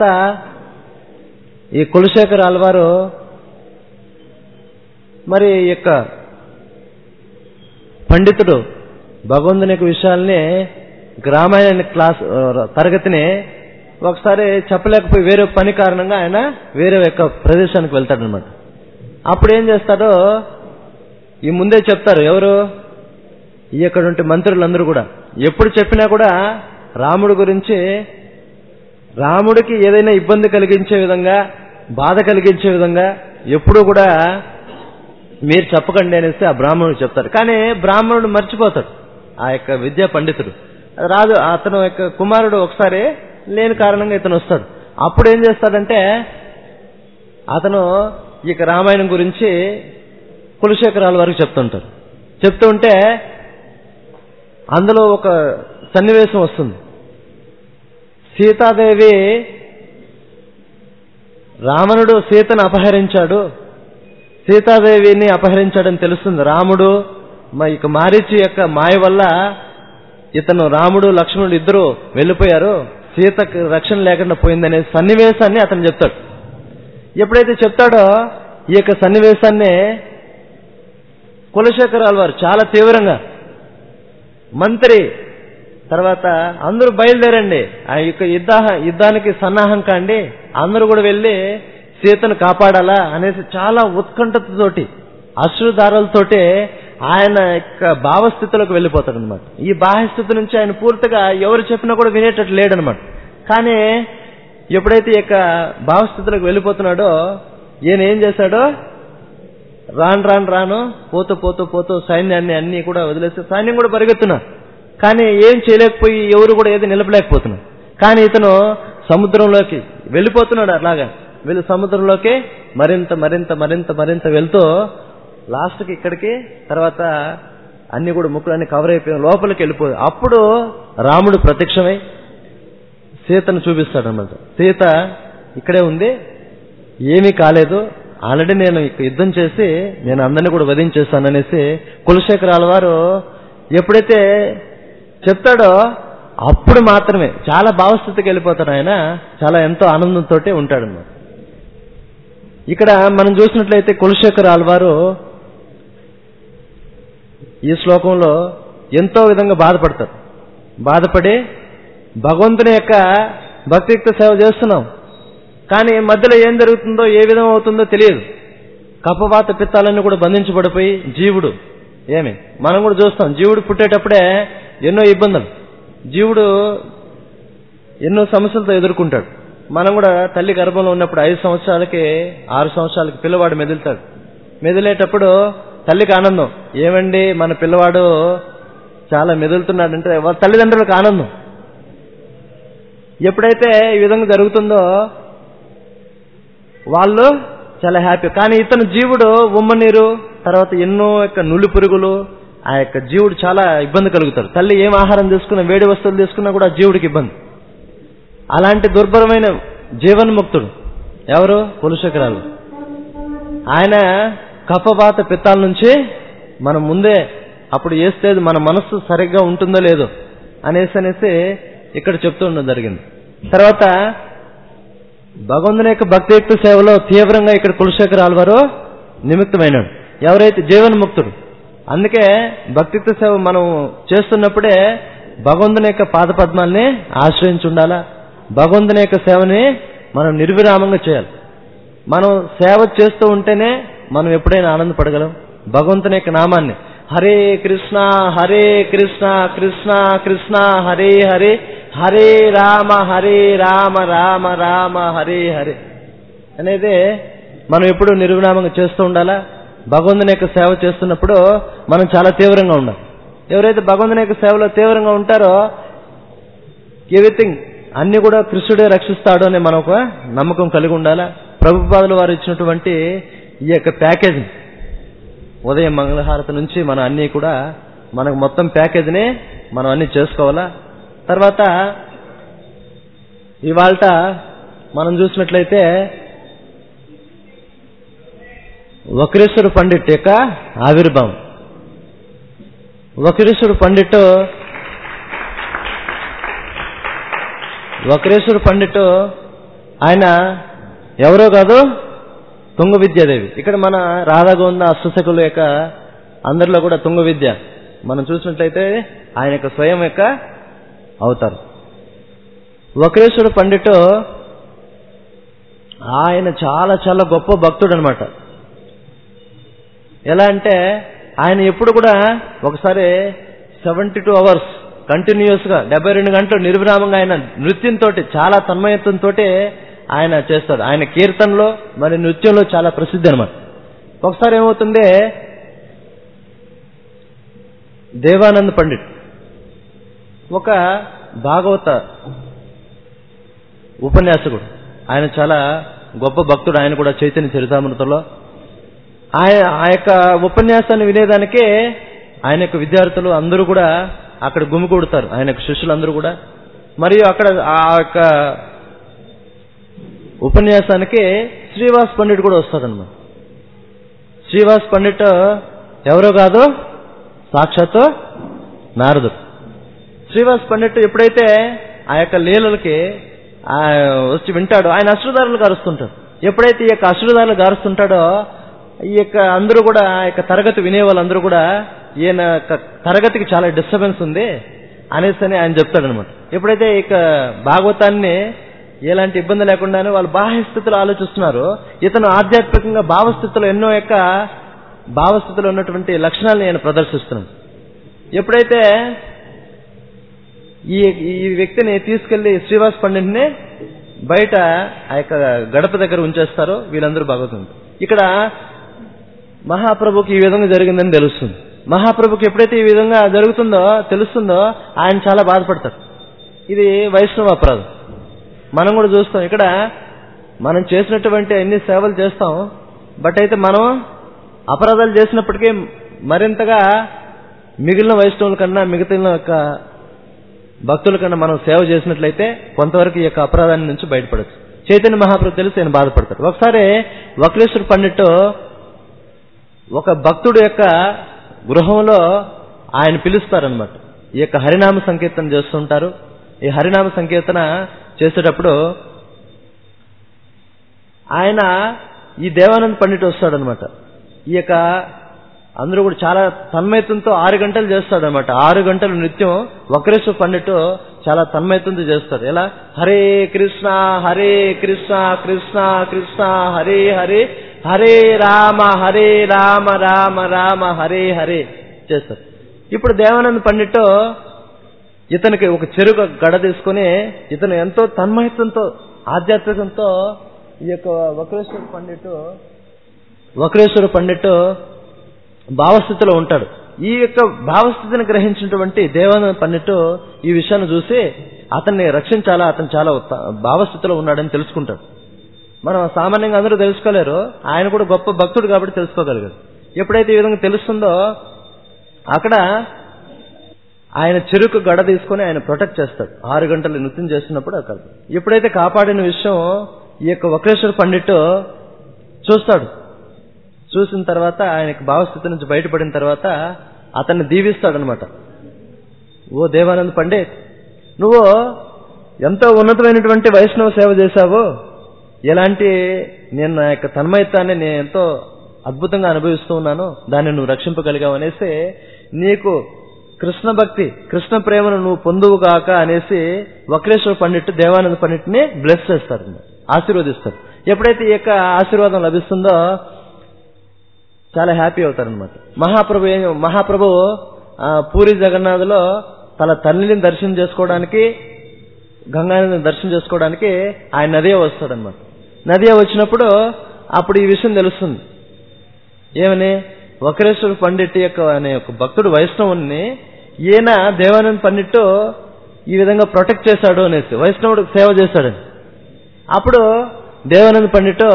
ఈ కులశేఖర్ ఆల్వారు మరి ఈ యొక్క పండితుడు భగవంతుని యొక్క విషయాల్ని గ్రామాయణ క్లాస్ ఆ, తరగతిని ఒకసారి చెప్పలేకపోయి వేరే పని కారణంగా ఆయన వేరే యొక్క ప్రదేశానికి వెళ్తాడనమాట అప్పుడు ఏం చేస్తాడో ఈ ముందే చెప్తారు ఎవరు ఈ యొక్క ఉంటే మంత్రులందరూ కూడా ఎప్పుడు చెప్పినా కూడా రాముడు గురించి రాముడికి ఏదైనా ఇబ్బంది కలిగించే విధంగా బాధ కలిగించే విధంగా ఎప్పుడూ కూడా మీరు చెప్పకండి అనేసి ఆ బ్రాహ్మణుడు చెప్తారు కానీ బ్రాహ్మణుడు మర్చిపోతాడు ఆ యొక్క విద్యా పండితుడు రాదు అతను యొక్క కుమారుడు ఒకసారి లేని కారణంగా ఇతను వస్తాడు అప్పుడు ఏం చేస్తాడంటే అతను ఇక రామాయణం గురించి కులశేఖరాల వరకు చెప్తుంటారు చెప్తూ ఉంటే అందులో ఒక సన్నివేశం వస్తుంది సీతాదేవి రావణుడు సీతను అపహరించాడు సీతాదేవిని అపహరించాడని తెలుస్తుంది రాముడు మా ఇక మారీచి యొక్క మాయ వల్ల ఇతను రాముడు లక్ష్మణుడు ఇద్దరు వెళ్ళిపోయారు సీతకు రక్షణ లేకుండా పోయిందనే సన్నివేశాన్ని అతను చెప్తాడు ఎప్పుడైతే చెప్తాడో ఈ యొక్క సన్నివేశాన్ని కులశేఖరాల వారు చాలా తీవ్రంగా మంత్రి తర్వాత అందరూ బయలుదేరండి ఆ యొక్క యుద్ధ యుద్ధానికి సన్నాహం కాండి అందరూ కూడా వెళ్ళి సీతను కాపాడాలా అనేసి చాలా ఉత్కంఠతతోటి అశ్రుధారాలతోటి ఆయన యొక్క భావస్థితిలోకి వెళ్ళిపోతాడు అనమాట ఈ బాహ్యస్థితి నుంచి ఆయన పూర్తిగా ఎవరు చెప్పినా కూడా వినేటట్టు లేడనమాట కానీ ఎప్పుడైతే ఈ యొక్క భావస్థితిలోకి వెళ్ళిపోతున్నాడో ఈయన ఏం చేశాడో రాను రాను రాను పోతూ పోతూ పోతూ సైన్యాన్ని అన్ని కూడా వదిలేసి సైన్యం కూడా పరిగెత్తున్నారు కానీ ఏం చేయలేకపోయి ఎవరు కూడా ఏది నిలపలేకపోతున్నారు కానీ ఇతను సముద్రంలోకి వెళ్ళిపోతున్నాడు అలాగా వెళ్ళి సముద్రంలోకి మరింత మరింత మరింత మరింత వెళ్తూ లాస్ట్కి ఇక్కడికి తర్వాత అన్ని కూడా ముక్కులన్నీ కవర్ అయిపోయి లోపలికి వెళ్ళిపోయి అప్పుడు రాముడు ప్రత్యక్షమై సీతను చూపిస్తాడు అనమాట సీత ఇక్కడే ఉంది ఏమీ కాలేదు ఆల్రెడీ నేను ఇక యుద్ధం చేసి నేను అందరినీ కూడా వధించేస్తాననేసి కులశేఖరాల వారు ఎప్పుడైతే చెప్తాడో అప్పుడు మాత్రమే చాలా భావస్థితికి వెళ్ళిపోతాడు ఆయన చాలా ఎంతో ఆనందంతో ఉంటాడు అన్నమాట ఇక్కడ మనం చూసినట్లయితే కులశేఖర్ ఆల్వారు ఈ శ్లోకంలో ఎంతో విధంగా బాధపడతారు బాధపడి భగవంతుని యొక్క భక్తియుక్త సేవ చేస్తున్నాం కానీ మధ్యలో ఏం జరుగుతుందో ఏ విధం అవుతుందో తెలియదు కపవాత పిత్తాలన్నీ కూడా బంధించబడిపోయి జీవుడు ఏమి మనం కూడా చూస్తాం జీవుడు పుట్టేటప్పుడే ఎన్నో ఇబ్బందులు జీవుడు ఎన్నో సమస్యలతో ఎదుర్కొంటాడు మనం కూడా తల్లి గర్భంలో ఉన్నప్పుడు ఐదు సంవత్సరాలకి ఆరు సంవత్సరాలకి పిల్లవాడు మెదులుతాడు మెదిలేటప్పుడు తల్లికి ఆనందం ఏమండి మన పిల్లవాడు చాలా మెదులుతున్నాడంటే వాళ్ళ తల్లిదండ్రులకు ఆనందం ఎప్పుడైతే ఈ విధంగా జరుగుతుందో వాళ్ళు చాలా హ్యాపీ కానీ ఇతను జీవుడు ఉమ్మనీరు తర్వాత ఎన్నో యొక్క నులి పురుగులు ఆ యొక్క జీవుడు చాలా ఇబ్బంది కలుగుతారు తల్లి ఏం ఆహారం తీసుకున్నా వేడి వస్తువులు తీసుకున్నా కూడా ఆ జీవుడికి ఇబ్బంది అలాంటి దుర్భరమైన జీవన్ముక్తుడు ఎవరు కులశేఖరాలు ఆయన కఫపాత పిత్తాల నుంచి మనం ముందే అప్పుడు ఏ స్టేజ్ మన మనస్సు సరిగ్గా ఉంటుందో లేదో అనేసి అనేసి ఇక్కడ చెప్తూ ఉండడం జరిగింది తర్వాత భగవంతుని యొక్క భక్తియుక్త సేవలో తీవ్రంగా ఇక్కడ కులశేఖర్ ఆల్వారు నిమిత్తమైనాడు ఎవరైతే జీవన్ముక్తుడు అందుకే భక్తియుక్త సేవ మనం చేస్తున్నప్పుడే భగవంతుని యొక్క పాదపద్మాల్ని ఆశ్రయించి ఉండాలా భగవంతుని యొక్క సేవని మనం నిర్విరామంగా చేయాలి మనం సేవ చేస్తూ ఉంటేనే మనం ఎప్పుడైనా ఆనందపడగలం భగవంతుని యొక్క నామాన్ని హరే కృష్ణ హరే కృష్ణ కృష్ణ కృష్ణ హరే హరే హరే రామ హరే రామ రామ రామ హరే హరే అనేది మనం ఎప్పుడు నిర్విరామంగా చేస్తూ ఉండాలా భగవంతుని యొక్క సేవ చేస్తున్నప్పుడు మనం చాలా తీవ్రంగా ఉండాలి ఎవరైతే భగవంతుని యొక్క సేవలో తీవ్రంగా ఉంటారో ఎవ్రీథింగ్ అన్ని కూడా కృష్ణుడే రక్షిస్తాడు అనే మనం ఒక నమ్మకం కలిగి ఉండాలా ప్రభుపాదులు వారు ఇచ్చినటువంటి ఈ యొక్క ప్యాకేజ్ ఉదయం మంగళహారతి నుంచి మనం అన్ని కూడా మనకు మొత్తం ప్యాకేజీని మనం అన్ని చేసుకోవాలా తర్వాత ఇవాళ మనం చూసినట్లయితే వక్రేశ్వర పండిట్ యొక్క ఆవిర్భావం వక్రేశ్వర పండిట్ వక్రేశ్వర పండిట్ ఆయన ఎవరో కాదు తుంగ విద్యాదేవి ఇక్కడ మన రాధాగోవింద అష్టశకుల యొక్క అందరిలో కూడా తుంగ విద్య మనం చూసినట్లయితే ఆయన యొక్క స్వయం యొక్క అవుతారు వక్రేశ్వర పండిట్ ఆయన చాలా చాలా గొప్ప భక్తుడు అనమాట ఎలా అంటే ఆయన ఎప్పుడు కూడా ఒకసారి సెవెంటీ టూ అవర్స్ కంటిన్యూస్ గా డెబ్బై రెండు గంటలు నిర్విరామంగా ఆయన నృత్యంతో చాలా తన్మయత్వంతో ఆయన చేస్తాడు ఆయన కీర్తనలో మరి నృత్యంలో చాలా ప్రసిద్ధి అనమాట ఒకసారి ఏమవుతుంది దేవానంద్ పండిట్ ఒక భాగవత ఉపన్యాసకుడు ఆయన చాలా గొప్ప భక్తుడు ఆయన కూడా చైతన్య చరితామృతంలో ఆయన ఆ యొక్క ఉపన్యాసాన్ని వినేదానికే ఆయన యొక్క విద్యార్థులు అందరూ కూడా అక్కడ గుమికూడుతారు ఆయన యొక్క శిష్యులందరూ కూడా మరియు అక్కడ ఆ యొక్క ఉపన్యాసానికి శ్రీవాస్ పండిట్ కూడా వస్తాడనమాట శ్రీవాస్ పండిట్ ఎవరో కాదు సాక్షాత్తు నారదుడు శ్రీవాస్ పండిట్ ఎప్పుడైతే ఆ యొక్క లీలలకి ఆ వచ్చి వింటాడో ఆయన అశ్రుదారులు గారుస్తుంటాడు ఎప్పుడైతే ఈ యొక్క అశ్రుదారులు గారుస్తుంటాడో ఈ యొక్క అందరూ కూడా ఆ యొక్క తరగతి వినే వాళ్ళందరూ కూడా ఈయన యొక్క తరగతికి చాలా డిస్టర్బెన్స్ ఉంది అనేసి అని ఆయన చెప్తాడనమాట ఎప్పుడైతే ఇక భాగవతాన్ని ఎలాంటి ఇబ్బంది లేకుండానే వాళ్ళు బాహ్య స్థితిలో ఆలోచిస్తున్నారు ఇతను ఆధ్యాత్మికంగా భావస్థితిలో ఎన్నో యొక్క భావస్థితిలో ఉన్నటువంటి లక్షణాలను ఆయన ప్రదర్శిస్తున్నాడు ఎప్పుడైతే ఈ ఈ వ్యక్తిని తీసుకెళ్లి శ్రీవాస్ పండిట్ని బయట ఆ యొక్క గడప దగ్గర ఉంచేస్తారు వీళ్ళందరూ భగవతం ఇక్కడ మహాప్రభుకి ఈ విధంగా జరిగిందని తెలుస్తుంది మహాప్రభుకి ఎప్పుడైతే ఈ విధంగా జరుగుతుందో తెలుస్తుందో ఆయన చాలా బాధపడతారు ఇది వైష్ణవ అపరాధం మనం కూడా చూస్తాం ఇక్కడ మనం చేసినటువంటి ఎన్ని సేవలు చేస్తాం బట్ అయితే మనం అపరాధాలు చేసినప్పటికీ మరింతగా మిగిలిన వైష్ణవుల కన్నా మిగతా యొక్క భక్తుల కన్నా మనం సేవ చేసినట్లయితే కొంతవరకు ఈ యొక్క అపరాధాన్ని నుంచి బయటపడచ్చు చైతన్య మహాప్రభు తెలిసి ఆయన బాధపడతారు ఒకసారి వక్లేశ్వర పండిట్ ఒక భక్తుడు యొక్క గృహంలో ఆయన పిలుస్తారనమాట ఈ యొక్క హరినామ సంకీర్తన చేస్తుంటారు ఈ హరినామ సంకీర్తన చేసేటప్పుడు ఆయన ఈ దేవానంద్ పండిట్ వస్తాడనమాట ఈ యొక్క అందరూ కూడా చాలా తన్మయత్వంతో ఆరు గంటలు చేస్తాడనమాట ఆరు గంటలు నృత్యం వక్రేశ్వర పండిట్ చాలా తన్మయత్వంతో చేస్తాడు ఎలా హరే కృష్ణ హరే కృష్ణ కృష్ణ కృష్ణ హరే హరే హరే రామ హరే రామ రామ రామ హరే హరే చేస్తారు ఇప్పుడు దేవానంద్ పండిట్ ఇతనికి ఒక చెరుకు గడ తీసుకుని ఇతను ఎంతో తన్మయత్వంతో ఆధ్యాత్మికంతో ఈ యొక్క వక్రేశ్వర పండిట్ వక్రేశ్వర పండిట్ భావస్థితిలో ఉంటాడు ఈ యొక్క భావస్థితిని గ్రహించినటువంటి దేవానంద పండిట్ ఈ విషయాన్ని చూసి అతన్ని రక్షించాలా అతను చాలా ఉత్త- భావస్థితిలో ఉన్నాడని తెలుసుకుంటాడు మనం సామాన్యంగా అందరూ తెలుసుకోలేరు ఆయన కూడా గొప్ప భక్తుడు కాబట్టి తెలుసుకోగలిగాడు ఎప్పుడైతే ఈ విధంగా తెలుస్తుందో అక్కడ ఆయన చెరుకు గడ తీసుకొని ఆయన ప్రొటెక్ట్ చేస్తాడు ఆరు గంటలు నృత్యం చేస్తున్నప్పుడు అక్కడ ఎప్పుడైతే కాపాడిన విషయం ఈ యొక్క వక్రేశ్వర పండిట్ చూస్తాడు చూసిన తర్వాత ఆయనకి భావస్థితి నుంచి బయటపడిన తర్వాత అతన్ని దీవిస్తాడనమాట ఓ దేవానంద్ పండిత్ నువ్వు ఎంతో ఉన్నతమైనటువంటి వైష్ణవ సేవ చేశావు ఎలాంటి నేను నా యొక్క తన్మయత్వాన్ని నేను ఎంతో అద్భుతంగా అనుభవిస్తూ ఉన్నాను దాన్ని నువ్వు రక్షింపగలిగావు అనేసి నీకు కృష్ణ భక్తి కృష్ణ ప్రేమను నువ్వు పొందువు కాక అనేసి వక్రేశ్వర పండిట్ దేవానంద పండిట్ని బ్లెస్ చేస్తారు ఆశీర్వదిస్తారు ఎప్పుడైతే ఈ యొక్క ఆశీర్వాదం లభిస్తుందో చాలా హ్యాపీ అవుతారనమాట మహాప్రభు ఏం- మహాప్రభు ఆ, పూరి జగన్నాథ్లో తన తల్లిని దర్శనం చేసుకోవడానికి గంగానదిని దర్శనం చేసుకోవడానికి ఆయన నదియా వస్తాడనమాట నదియా వచ్చినప్పుడు అప్పుడు ఈ విషయం తెలుస్తుంది ఏమని వక్రేశ్వర పండిట్ యొక్క అనే ఒక భక్తుడు వైష్ణవుని ఈయన దేవానంద్ పండిట్ ఈ విధంగా ప్రొటెక్ట్ చేశాడు అనేసి వైష్ణవుడు సేవ చేశాడని అప్పుడు దేవానంద్ పండిట్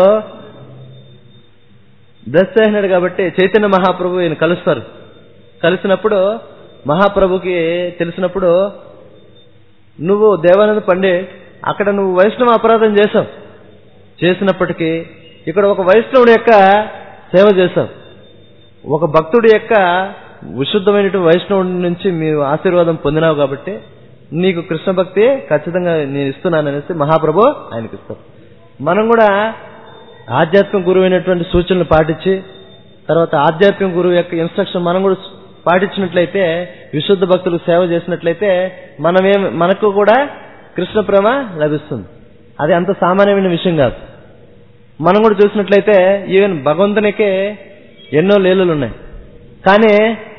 బ్లెస్ చేసినాడు కాబట్టి చైతన్య మహాప్రభు ఈయన కలుస్తారు కలిసినప్పుడు మహాప్రభుకి తెలిసినప్పుడు నువ్వు దేవానంద పండిట్ అక్కడ నువ్వు వైష్ణవ అపరాధం చేశావు చేసినప్పటికీ ఇక్కడ ఒక వైష్ణవుడి యొక్క సేవ చేశావు ఒక భక్తుడి యొక్క విశుద్ధమైనటువంటి వైష్ణవుడి నుంచి మీరు ఆశీర్వాదం పొందినావు కాబట్టి నీకు కృష్ణ భక్తి ఖచ్చితంగా నేను ఇస్తున్నాను అనేసి మహాప్రభు ఆయనకి ఇస్తారు మనం కూడా ఆధ్యాత్మిక గురువు అయినటువంటి సూచనలు పాటించి తర్వాత ఆధ్యాత్మిక గురువు యొక్క ఇన్స్ట్రక్షన్ మనం కూడా పాటించినట్లయితే విశుద్ధ భక్తులకు సేవ చేసినట్లయితే మనమేం మనకు కూడా కృష్ణ ప్రేమ లభిస్తుంది అది అంత సామాన్యమైన విషయం కాదు మనం కూడా చూసినట్లయితే ఈవెన్ భగవంతునికే ఎన్నో లీలలు ఉన్నాయి కానీ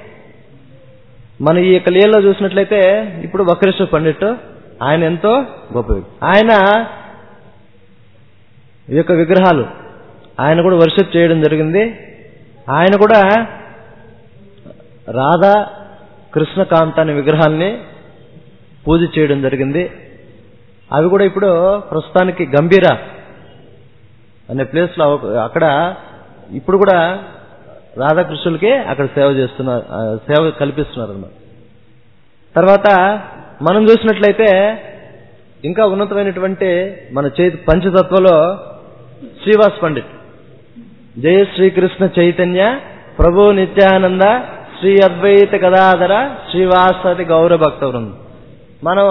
మన ఈ యొక్క లీలలో చూసినట్లయితే ఇప్పుడు వక్రేశ్వర పండిట్ ఆయన ఎంతో గొప్ప వ్యక్తి ఆయన ఈ యొక్క విగ్రహాలు ఆయన కూడా వర్షిప్ చేయడం జరిగింది ఆయన కూడా రాధా కృష్ణకాంత అనే విగ్రహాల్ని పూజ చేయడం జరిగింది అవి కూడా ఇప్పుడు ప్రస్తుతానికి గంభీర అనే ప్లేస్లో అక్కడ ఇప్పుడు కూడా రాధాకృష్ణులకి అక్కడ సేవ చేస్తున్నారు ఆ, సేవ కల్పిస్తున్నారు అన్నమాట తర్వాత మనం చూసినట్లయితే ఇంకా ఉన్నతమైనటువంటి మన చేతి పంచతత్వలో శ్రీవాస్ పండిట్ జయ శ్రీకృష్ణ చైతన్య ప్రభు నిత్యానంద శ్రీ అద్వైత గదాధర శ్రీవాసతి గౌర భక్త వృందం మనం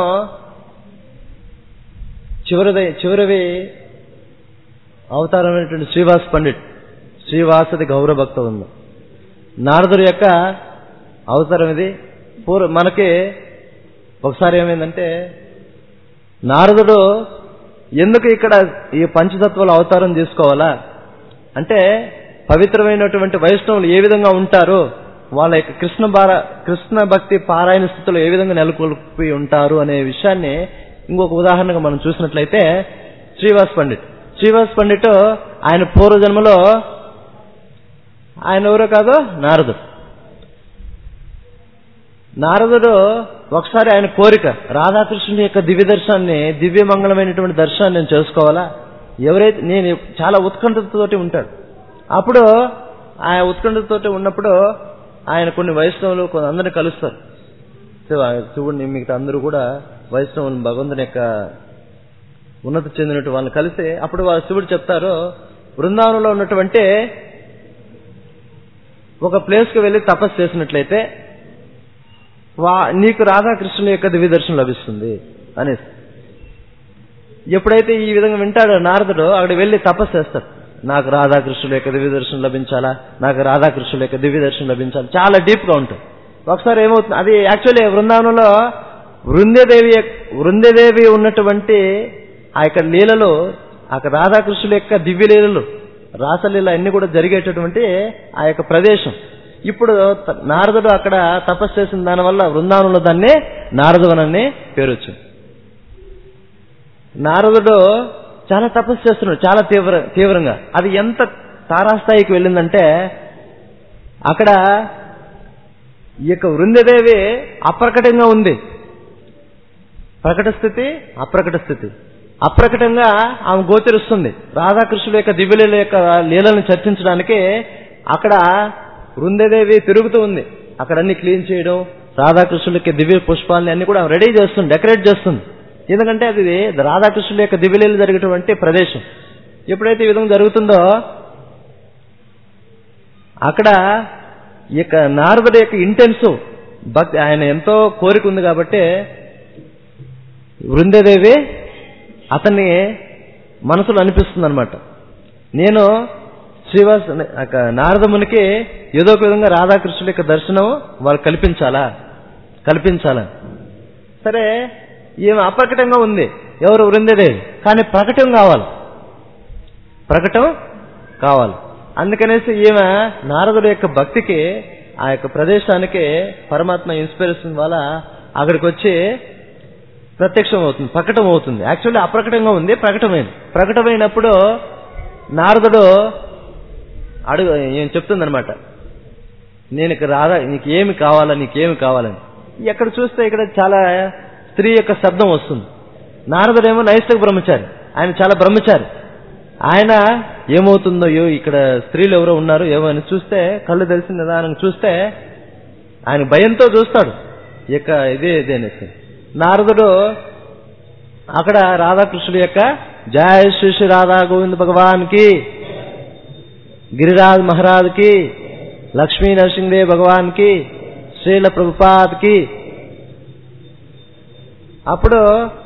చివరిది చివరివి అవతారమైనటువంటి శ్రీవాస్ పండిట్ శ్రీవాసతి గౌర భక్త వృందం నారదుడి యొక్క అవతారం ఇది పూర్వ మనకి ఒకసారి ఏమైందంటే నారదుడు ఎందుకు ఇక్కడ ఈ పంచతత్వాల అవతారం తీసుకోవాలా అంటే పవిత్రమైనటువంటి వైష్ణవులు ఏ విధంగా ఉంటారు వాళ్ళ యొక్క కృష్ణ భార కృష్ణ భక్తి పారాయణ స్థితిలో ఏ విధంగా నెలకొల్పి ఉంటారు అనే విషయాన్ని ఇంకొక ఉదాహరణగా మనం చూసినట్లయితే శ్రీవాస్ పండిట్ శ్రీవాస్ పండిట్ ఆయన పూర్వజన్మలో ఆయన ఎవరో కాదు నారదుడు నారదుడు ఒకసారి ఆయన కోరిక రాధాకృష్ణుడి యొక్క దివ్య దర్శనాన్ని దివ్యమంగళమైనటువంటి దర్శనాన్ని నేను చేసుకోవాలా ఎవరైతే నేను చాలా ఉత్కంఠతోటి ఉంటాడు అప్పుడు ఆ ఉత్కంఠతోటి ఉన్నప్పుడు ఆయన కొన్ని వైష్ణవులు కొందరిని కలుస్తారు శివ- శివుడిని మిగతా అందరూ కూడా వైష్ణవులు భగవంతుని యొక్క ఉన్నత చెందినట్టు వాళ్ళని కలిసి అప్పుడు వాళ్ళ శివుడు చెప్తారు బృందావనంలో ఉన్నటువంటి ఒక ప్లేస్కి వెళ్ళి తపస్సు చేసినట్లయితే వా నీకు రాధాకృష్ణుల యొక్క దివ్య దర్శనం లభిస్తుంది అనేసి ఎప్పుడైతే ఈ విధంగా వింటాడో నారదుడు అక్కడ వెళ్ళి తపస్సు చేస్తాడు నాకు రాధాకృష్ణుల యొక్క దివ్య దర్శనం లభించాలా నాకు రాధాకృష్ణుల యొక్క దివ్య దర్శనం లభించాలి చాలా డీప్ గా ఉంటుంది ఒకసారి ఏమవుతుంది అది యాక్చువల్లీ బృందావనంలో వృందేదేవి యొక్క- వృందేదేవి ఉన్నటువంటి ఆ యొక్క లీలలో ఆ యొక్క రాధాకృష్ణుల యొక్క దివ్య లీలలు రాసలీల అన్ని కూడా జరిగేటటువంటి ఆ యొక్క ప్రదేశం ఇప్పుడు త- నారదుడు అక్కడ తపస్సు చేసిన దానివల్ల బృందావనంలో దాన్ని నారదవనని పేరు వచ్చింది నారదుడు చాలా తపస్సు చేస్తున్నాడు చాలా తీవ్ర తీవ్రంగా అది ఎంత తారాస్థాయికి వెళ్ళిందంటే అక్కడ ఈ యొక్క వృందదేవి అప్రకటంగా ఉంది ప్రకట స్థితి అప్రకట స్థితి అప్రకటంగా ఆమె గోచరిస్తుంది రాధాకృష్ణుల యొక్క దివ్యలీల యొక్క లీలను చర్చించడానికి అక్కడ వృందదేవి తిరుగుతూ ఉంది అక్కడ అన్ని క్లీన్ చేయడం రాధాకృష్ణులకి దివ్య పుష్పాలని అన్ని కూడా రెడీ చేస్తుంది డెకరేట్ చేస్తుంది ఎందుకంటే అది రాధాకృష్ణుల యొక్క దివ్యలీలు జరిగేటువంటి ప్రదేశం ఎప్పుడైతే ఈ విధంగా జరుగుతుందో అక్కడ ఈ యొక్క నారదుడి యొక్క ఇంటెన్సివ్ భక్తి ఆయన ఎంతో కోరిక ఉంది కాబట్టి వృందేదేవి అతన్ని మనసులో అనిపిస్తుంది అనమాట నేను శ్రీవాస్ అక్క నారదమునికి ఏదో ఒక విధంగా రాధాకృష్ణుల యొక్క దర్శనం వాళ్ళు కల్పించాలా కల్పించాలా సరే ఈమె అప్రకటంగా ఉంది ఎవరు వృందేదేవి కానీ ప్రకటన కావాలి ప్రకటన కావాలి అందుకనేసి ఈమె నారదుడి యొక్క భక్తికి ఆ యొక్క ప్రదేశానికి పరమాత్మ ఇన్స్పిరేషన్ వల్ల అక్కడికి వచ్చి ప్రత్యక్షం అవుతుంది ప్రకటన అవుతుంది యాక్చువల్లీ అప్రకటంగా ఉంది ప్రకటమైంది ప్రకటమైనప్పుడు నారదుడు అడుగు ఏం చెప్తుందనమాట నేను ఇక్కడ రాదా నీకు ఏమి కావాలా నీకేమి కావాలని ఎక్కడ చూస్తే ఇక్కడ చాలా స్త్రీ యొక్క శబ్దం వస్తుంది నారదుడేమో నైష్ఠిక బ్రహ్మచారి ఆయన చాలా బ్రహ్మచారి ఆయన ఏమవుతుందో అయ్యో ఇక్కడ స్త్రీలు ఎవరో ఉన్నారు ఏమో అని చూస్తే కళ్ళు తెలిసిన నిదానంగా చూస్తే ఆయన భయంతో చూస్తాడు ఇక ఇదే ఇదే అనేసి నారదుడు అక్కడ రాధాకృష్ణుడి యొక్క జయ శ్రీ శ్రీ రాధా గోవింద భగవాన్కి గిరిరాజ్ మహారాజ్ కి లక్ష్మీ నరసింహదేవ్ భగవాన్ కి శ్రీల ప్రభుపాద్ కి అప్పుడు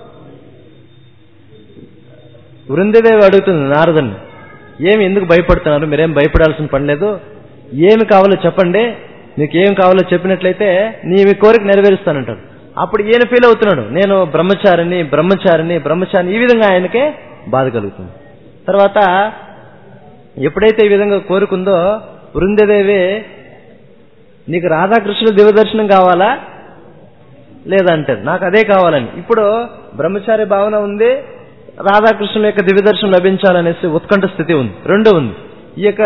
వృందదేవి అడుగుతుంది నారదుని ఏమి ఎందుకు భయపడుతున్నారు మీరేం భయపడాల్సిన పని లేదు ఏమి కావాలో చెప్పండి మీకు ఏం కావాలో చెప్పినట్లయితే నీ మీ కోరిక నెరవేరుస్తానంటాడు అప్పుడు ఈయన ఫీల్ అవుతున్నాడు నేను బ్రహ్మచారిని బ్రహ్మచారిని బ్రహ్మచారిని ఈ విధంగా ఆయనకే బాధ కలుగుతుంది తర్వాత ఎప్పుడైతే ఈ విధంగా కోరుకుందో వృందదేవి నీకు రాధాకృష్ణుల దివ్యదర్శనం కావాలా లేదంటారు నాకు అదే కావాలని ఇప్పుడు బ్రహ్మచారి భావన ఉంది రాధాకృష్ణుల యొక్క దివ్యదర్శనం లభించాలనేసి ఉత్కంఠ స్థితి ఉంది రెండు ఉంది ఈ యొక్క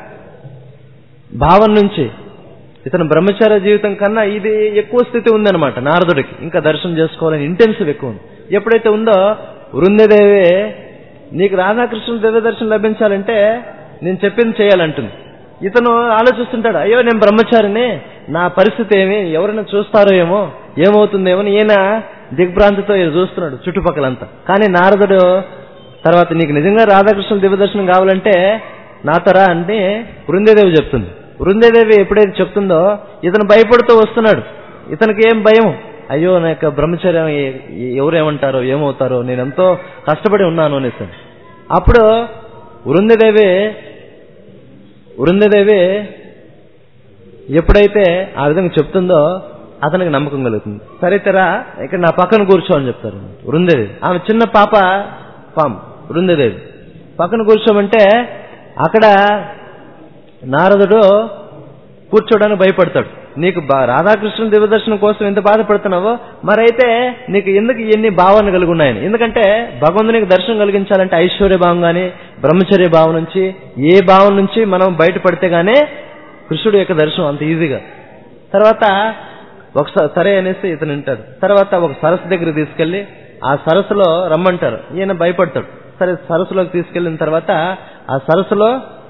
భావం నుంచి ఇతను బ్రహ్మచార్య జీవితం కన్నా ఇది ఎక్కువ స్థితి ఉందన్నమాట నారదుడికి ఇంకా దర్శనం చేసుకోవాలని ఇంటెన్సివ్ ఎక్కువ ఉంది ఎప్పుడైతే ఉందో వృందదేవి నీకు రాధాకృష్ణుల దివ్య దర్శనం లభించాలంటే నేను చెప్పింది చేయాలంటుంది ఇతను ఆలోచిస్తుంటాడు అయ్యో నేను బ్రహ్మచారిని నా పరిస్థితి ఏమి ఎవరైనా చూస్తారో ఏమో ఏమవుతుందేమో అని ఈయన దిగ్భ్రాంతితో ఈయన చూస్తున్నాడు చుట్టుపక్కలంతా కానీ నారదుడు తర్వాత నీకు నిజంగా రాధాకృష్ణుల దివ్య దర్శనం కావాలంటే నాతరా అంటే వృందేదేవి చెప్తుంది వృందేదేవి ఎప్పుడైతే చెప్తుందో ఇతను భయపడుతూ వస్తున్నాడు ఇతనికి ఏం భయం అయ్యో నా యొక్క బ్రహ్మచర్యం ఎ- ఎవరు ఏమంటారో ఏమవుతారో నేను ఎంతో కష్టపడి ఉన్నాను అనేసి అప్పుడు వృందదేవి వృందదేవి ఎప్పుడైతే ఆ విధంగా చెప్తుందో అతనికి నమ్మకం కలుగుతుంది సరే తెరా ఇక్కడ నా పక్కన కూర్చో అని చెప్తారు వృందేదేవి ఆమె చిన్న పాప పామ్ వృందదేవి పక్కన కూర్చోమంటే అక్కడ నారదుడు కూర్చోడానికి భయపడతాడు నీకు బా- రాధాకృష్ణుల దివ్యదర్శనం కోసం ఎంత బాధపడుతున్నావో మరైతే నీకు ఎందుకు ఎన్ని భావనలు కలిగి ఉన్నాయని ఎందుకంటే భగవంతునికి దర్శనం కలిగించాలంటే ఐశ్వర్య భావం గాని బ్రహ్మచర్య భావం నుంచి ఏ భావం నుంచి మనం బయటపడితే గానే కృష్ణుడు యొక్క దర్శనం అంత ఈజీగా తర్వాత ఒకసారి సరే అనేసి ఇతను వింటాడు తర్వాత ఒక సరస్సు దగ్గర తీసుకెళ్లి ఆ సరస్సులో రమ్మంటారు ఈయన భయపడతాడు సరే సరస్సులోకి తీసుకెళ్లిన తర్వాత ఆ సరస్సులో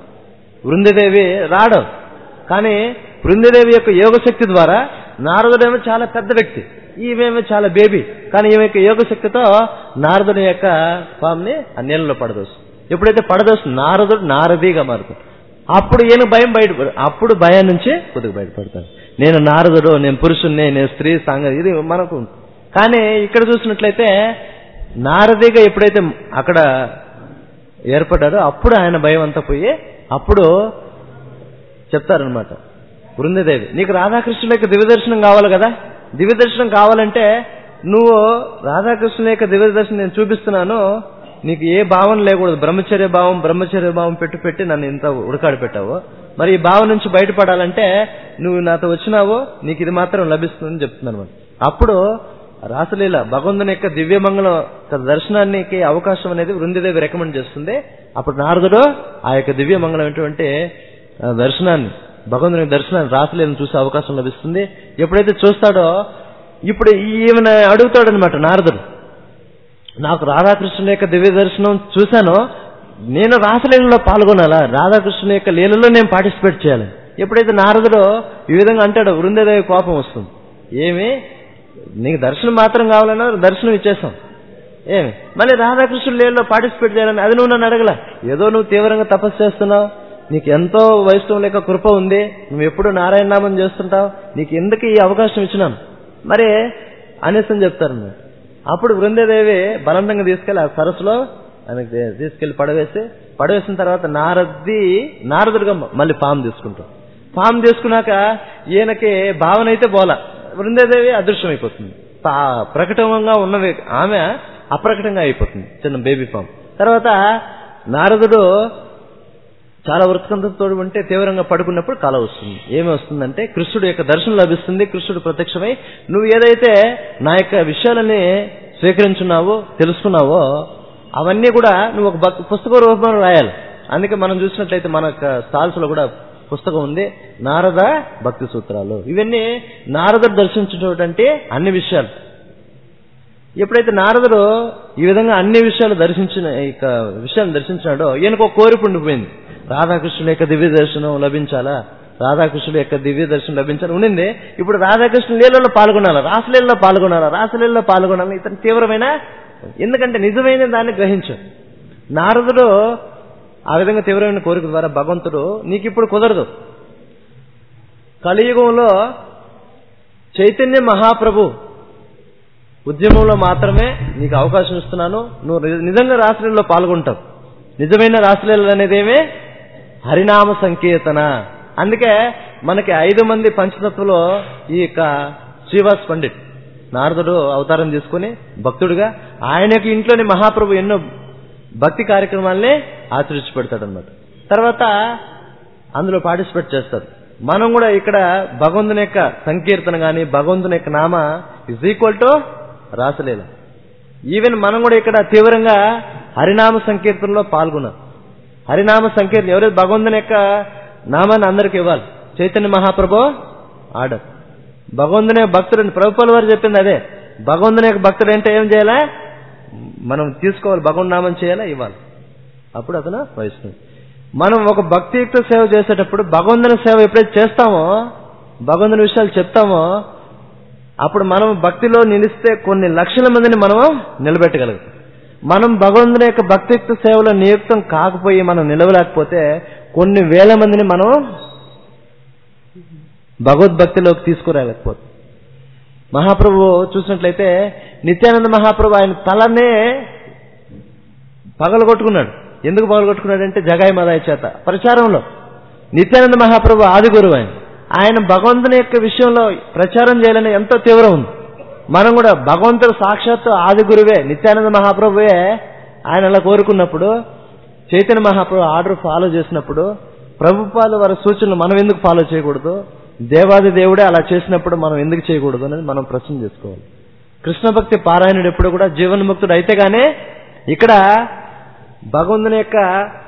వృందదేవి రాడు కానీ వృందదేవి యొక్క యోగశక్తి ద్వారా నారదుడేమో చాలా పెద్ద వ్యక్తి ఈమెమో చాలా బేబీ కానీ ఈమె యొక్క యోగశక్తితో నారదుని యొక్క పాముని ఆ నీళ్ళలో పడదోస్తుంది ఎప్పుడైతే పడదోస్తుంది నారదుడు నారదీగా మారుతాడు అప్పుడు ఈయన భయం బయట అప్పుడు భయం నుంచి కొద్దిగా బయటపడతాడు నేను నారదుడు నేను పురుషుణ్ణి నేను స్త్రీ సాంగ ఇది మనకు కానీ ఇక్కడ చూసినట్లయితే నారదీగా ఎప్పుడైతే అక్కడ ఏర్పడ్డాడో అప్పుడు ఆయన భయం అంతా పోయి అప్పుడు చెప్తారనమాట బృందదేవి నీకు రాధాకృష్ణుల యొక్క దివ్యదర్శనం కావాలి కదా దివ్యదర్శనం కావాలంటే నువ్వు రాధాకృష్ణుల యొక్క దివ్యదర్శనం నేను చూపిస్తున్నాను నీకు ఏ భావన లేకూడదు బ్రహ్మచర్య భావం బ్రహ్మచర్య భావం పెట్టి పెట్టి నన్ను ఇంత ఉడకాడి పెట్టావు మరి ఈ భావం నుంచి బయటపడాలంటే నువ్వు నాతో వచ్చినావో నీకు ఇది మాత్రం లభిస్తుందని చెప్తున్నాను అనమాట అప్పుడు రాసలీల భగవంతుని యొక్క దివ్యమంగళం యొక్క దర్శనానికి అవకాశం అనేది వృందిదేవి రికమెండ్ చేస్తుంది అప్పుడు నారదుడు ఆ యొక్క దివ్యమంగళం ఎటువంటి ఆ దర్శనాన్ని భగవంతుని దర్శనాన్ని రాసలీలను చూసే అవకాశం లభిస్తుంది ఎప్పుడైతే చూస్తాడో ఇప్పుడు ఈమెను అడుగుతాడనమాట నారదుడు నాకు రాధాకృష్ణుని యొక్క దివ్య దర్శనం చూశానో నేను రాసలీలలో పాల్గొనాలా రాధాకృష్ణుని యొక్క లీలలో నేను పార్టిసిపేట్ చేయాలి ఎప్పుడైతే నారదుడు ఈ విధంగా అంటాడో వృందదేవి కోపం వస్తుంది ఏమి నీకు దర్శనం మాత్రం కావాలన్నా దర్శనం ఇచ్చేసాం ఏమి మళ్ళీ రాధాకృష్ణుడు లీలలో పార్టిసిపేట్ చేయాలని అది నువ్వు నన్ను అడగల ఏదో నువ్వు తీవ్రంగా తపస్సు చేస్తున్నావు నీకు ఎంతో వైష్ణవం లేక కృప ఉంది నువ్వు ఎప్పుడు నారాయణ నామం చేస్తుంటావు నీకు ఎందుకు ఈ అవకాశం ఇచ్చినాను మరి అనేసి అని చెప్తారు మీరు. అప్పుడు బృందేదేవి బలవంతంగా తీసుకెళ్లి ఆ సరస్సులో ఆయనకి తీసుకెళ్లి పడవేసి పడవేసిన తర్వాత నారది నారదుడుగా మళ్ళీ ఫామ్ తీసుకుంటాం ఫామ్ తీసుకున్నాక ఈయనకి భావన అయితే బోల బృందేదేవి అదృశ్యం అయిపోతుంది పా- ప్రకటంగా ఉన్నవి ఆమె అప్రకటంగా అయిపోతుంది చిన్న బేబీ ఫామ్ తర్వాత నారదుడు చాలా వృత్కంతో ఉంటే తీవ్రంగా పడుకున్నప్పుడు కళ వస్తుంది ఏమి వస్తుందంటే కృష్ణుడు యొక్క దర్శనం లభిస్తుంది కృష్ణుడు ప్రత్యక్షమై నువ్వు ఏదైతే నా యొక్క విషయాలని స్వీకరించున్నావో తెలుసుకున్నావో అవన్నీ కూడా నువ్వు ఒక భక్- పుస్తక రూపంలో రాయాలి అందుకే మనం చూసినట్లయితే మన యొక్క స్టాల్స్ లో కూడా పుస్తకం ఉంది నారద భక్తి సూత్రాలు ఇవన్నీ నారదుడు దర్శించినటువంటి అన్ని విషయాలు ఎప్పుడైతే నారదుడు ఈ విధంగా అన్ని విషయాలు దర్శించిన ఇక విషయాన్ని దర్శించినాడో ఈయనకు ఒక కోరిక ఉండిపోయింది రాధాకృష్ణుల యొక్క దివ్య దర్శనం లభించాలా రాధాకృష్ణుల యొక్క దివ్య దర్శనం లభించాలి ఉండింది ఇప్పుడు రాధాకృష్ణ లీలలో పాల్గొనాలా రాసలీలలో పాల్గొనాలా రాసలీలలో పాల్గొనాలి ఇతను తీవ్రమైన ఎందుకంటే నిజమైన దాన్ని గ్రహించాడు నారదుడు ఆ విధంగా తీవ్రమైన కోరిక ద్వారా భగవంతుడు నీకు ఇప్పుడు కుదరదు కలియుగంలో చైతన్య మహాప్రభు ఉద్యమంలో మాత్రమే నీకు అవకాశం ఇస్తున్నాను నువ్వు ని- నిజంగా రాసలీలలో పాల్గొంటావు నిజమైన రాసలీలలు అనేది ఏమే హరినామ సంకీర్తన అందుకే మనకి ఐదు మంది పంచతత్వలో ఈ యొక్క శ్రీవాస్ పండిట్ నారదుడు అవతారం తీసుకుని భక్తుడిగా ఆయనకి ఇంట్లోని మహాప్రభు ఎన్నో భక్తి కార్యక్రమాల్ని ఆచరించి పెడతాడు అనమాట తర్వాత అందులో పార్టిసిపేట్ చేస్తారు మనం కూడా ఇక్కడ భగవంతుని యొక్క సంకీర్తన గాని భగవంతుని యొక్క నామ is equal to raslila even మనం కూడా ఇక్కడ తీవ్రంగా హరినామ సంకీర్తనలో పాల్గొన్నాం హరినామ సంకీర్తన ఎవరైతే భగవంతుని యొక్క నామాన్ని అందరికి ఇవ్వాలి చైతన్య మహాప్రభు ఆర్డర్ భగవంతుని యొక్క భక్తుడు ప్రభుపాల వారు చెప్పింది అదే భగవంతుని యొక్క భక్తుడు అంటే ఏం చేయాలా మనం తీసుకోవాలి భగవంతు నామం చేయాలా ఇవ్వాలి అప్పుడు అతను వైష్ణవి మనం ఒక భక్తియుక్త సేవ చేసేటప్పుడు భగవంతుని సేవ ఎప్పుడైతే చేస్తామో భగవంతుని విషయాలు చెప్తామో అప్పుడు మనం భక్తిలో నిలిస్తే కొన్ని లక్షల మందిని మనం నిలబెట్టగలుగుతాం మనం భగవంతుని యొక్క భక్తియుక్త సేవలో నియుక్తం కాకపోయి మనం నిలవలేకపోతే కొన్ని వేల మందిని మనం భగవద్భక్తిలోకి తీసుకురాలేకపోతాం మహాప్రభు చూసినట్లయితే నిత్యానంద మహాప్రభు ఆయన తలనే పగలగొట్టుకున్నాడు ఎందుకు పగలగొట్టుకున్నాడంటే జగాయి మదాయి చేత ప్రచారంలో నిత్యానంద మహాప్రభు ఆది గురువు ఆయన ఆయన భగవంతుని యొక్క విషయంలో ప్రచారం చేయాలని ఎంతో తీవ్రం ఉంది మనం కూడా భగవంతుడు సాక్షాత్తు ఆది గురువే నిత్యానంద మహాప్రభువే ఆయన అలా కోరుకున్నప్పుడు చైతన్య మహాప్రభు ఆర్డర్ ఫాలో చేసినప్పుడు ప్రభుపాలు వారి సూచనలు మనం ఎందుకు ఫాలో చేయకూడదు దేవాది దేవుడే అలా చేసినప్పుడు మనం ఎందుకు చేయకూడదు అనేది మనం ప్రశ్న చేసుకోవాలి కృష్ణ భక్తి పారాయణుడు ఎప్పుడు కూడా జీవన్ముక్తుడు అయితే గానే ఇక్కడ భగవంతుని యొక్క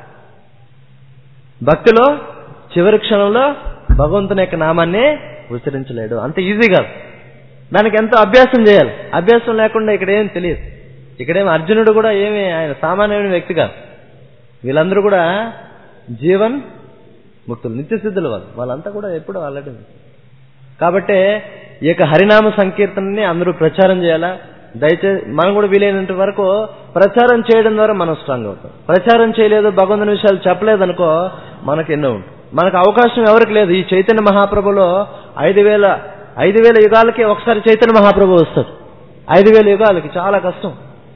భక్తిలో చివరి క్షణంలో భగవంతుని యొక్క నామాన్ని ఉచ్చరించలేడు అంత ఈజీ కాదు దానికి ఎంతో అభ్యాసం చేయాలి అభ్యాసం లేకుండా ఇక్కడ ఏం తెలియదు ఇక్కడేం అర్జునుడు కూడా ఏమి ఆయన సామాన్యమైన వ్యక్తి కాదు వీళ్ళందరూ కూడా జీవన్ ముక్తులు నిత్య సిద్ధులు వాళ్ళు వాళ్ళంతా కూడా ఎప్పుడు ఆల్రెడీ కాబట్టి ఈ యొక్క హరినామ సంకీర్తనని అందరూ ప్రచారం చేయాలా దయచేసి మనం కూడా వీలైనంత వరకు ప్రచారం చేయడం ద్వారా మనం స్ట్రాంగ్ అవుతాం ప్రచారం చేయలేదు భగవంతుని విషయాలు చెప్పలేదు అనుకో మనకు ఎన్నో ఉంటుంది మనకు అవకాశం ఎవరికి లేదు ఈ చైతన్య మహాప్రభులో ఐదు వేల ఐదు వేల యుగాలకి ఒకసారి చైతన్య మహాప్రభు వస్తాడు ఐదు వేల యుగాలకి చాలా కష్టం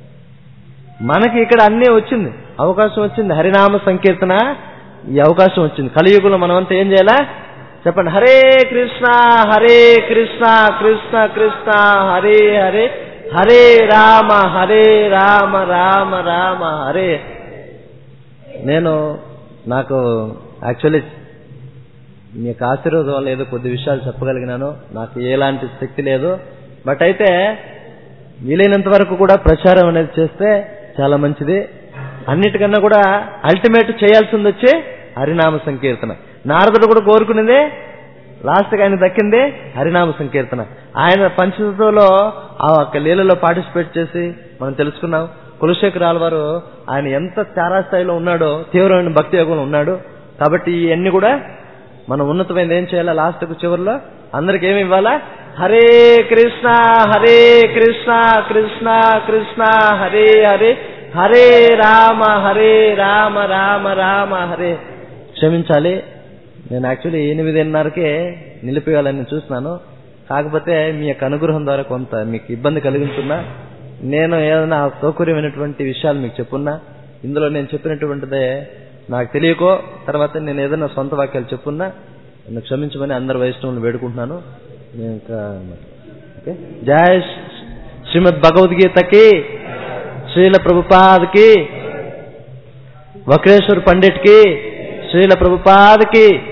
మనకి ఇక్కడ అన్నీ వచ్చింది అవకాశం వచ్చింది హరినామ సంకీర్తన ఈ అవకాశం వచ్చింది కలియుగంలో మనమంతా ఏం చేయాలా చెప్పండి హరే కృష్ణ హరే కృష్ణ కృష్ణ కృష్ణ హరే హరే హరే రామ హరే రామ రామ రామ హరే నేను నాకు యాక్చువల్లీ మీ యొక్క ఆశీర్వాదం వల్ల ఏదో కొద్ది విషయాలు చెప్పగలిగినాను నాకు ఎలాంటి శక్తి లేదు బట్ అయితే వీలైనంత వరకు కూడా ప్రచారం అనేది చేస్తే చాలా మంచిది అన్నిటికన్నా కూడా అల్టిమేట్ చేయాల్సింది వచ్చి హరినామ సంకీర్తన నారదుడు కూడా కోరుకునేది లాస్ట్కి ఆయన దక్కింది హరినామ సంకీర్తన ఆయన పంచతత్వలో ఆ ఒక్క లీలలో పార్టిసిపేట్ చేసి మనం తెలుసుకున్నాం కులశేఖరాల వారు ఆయన ఎంత తారాస్థాయిలో ఉన్నాడో తీవ్రమైన భక్తి యోగంలో ఉన్నాడు కాబట్టి ఇవన్నీ కూడా మనం ఉన్నతమైనది ఏం చేయాలా లాస్ట్కు చివరిలో అందరికి ఏమి ఇవ్వాలా హరే కృష్ణ హరే కృష్ణ కృష్ణ కృష్ణ హరే హరే హరే రామ హరే రామ రామ రామ హరే క్షమించాలి నేను యాక్చువల్లీ ఎనిమిదిన్నరకే నిలిపేయాలని చూస్తున్నాను కాకపోతే మీ యొక్క అనుగ్రహం ద్వారా కొంత మీకు ఇబ్బంది కలిగించున్నా నేను ఏదైనా సౌకర్యమైనటువంటి విషయాలు మీకు చెప్పున్నా ఇందులో నేను చెప్పినటువంటిదే నాకు తెలియకో తర్వాత నేను ఏదైనా సొంత వాక్యాలు చెప్పున్నా నన్ను క్షమించమని అందరు వైష్ణవులు వేడుకుంటున్నాను నేను ఇంకా ఓకే జయ శ్రీమద్ భగవద్గీతకి శ్రీల ప్రభుపాద్కి వక్రేశ్వర్ పండిట్కి శ్రీల ప్రభుపాద్కి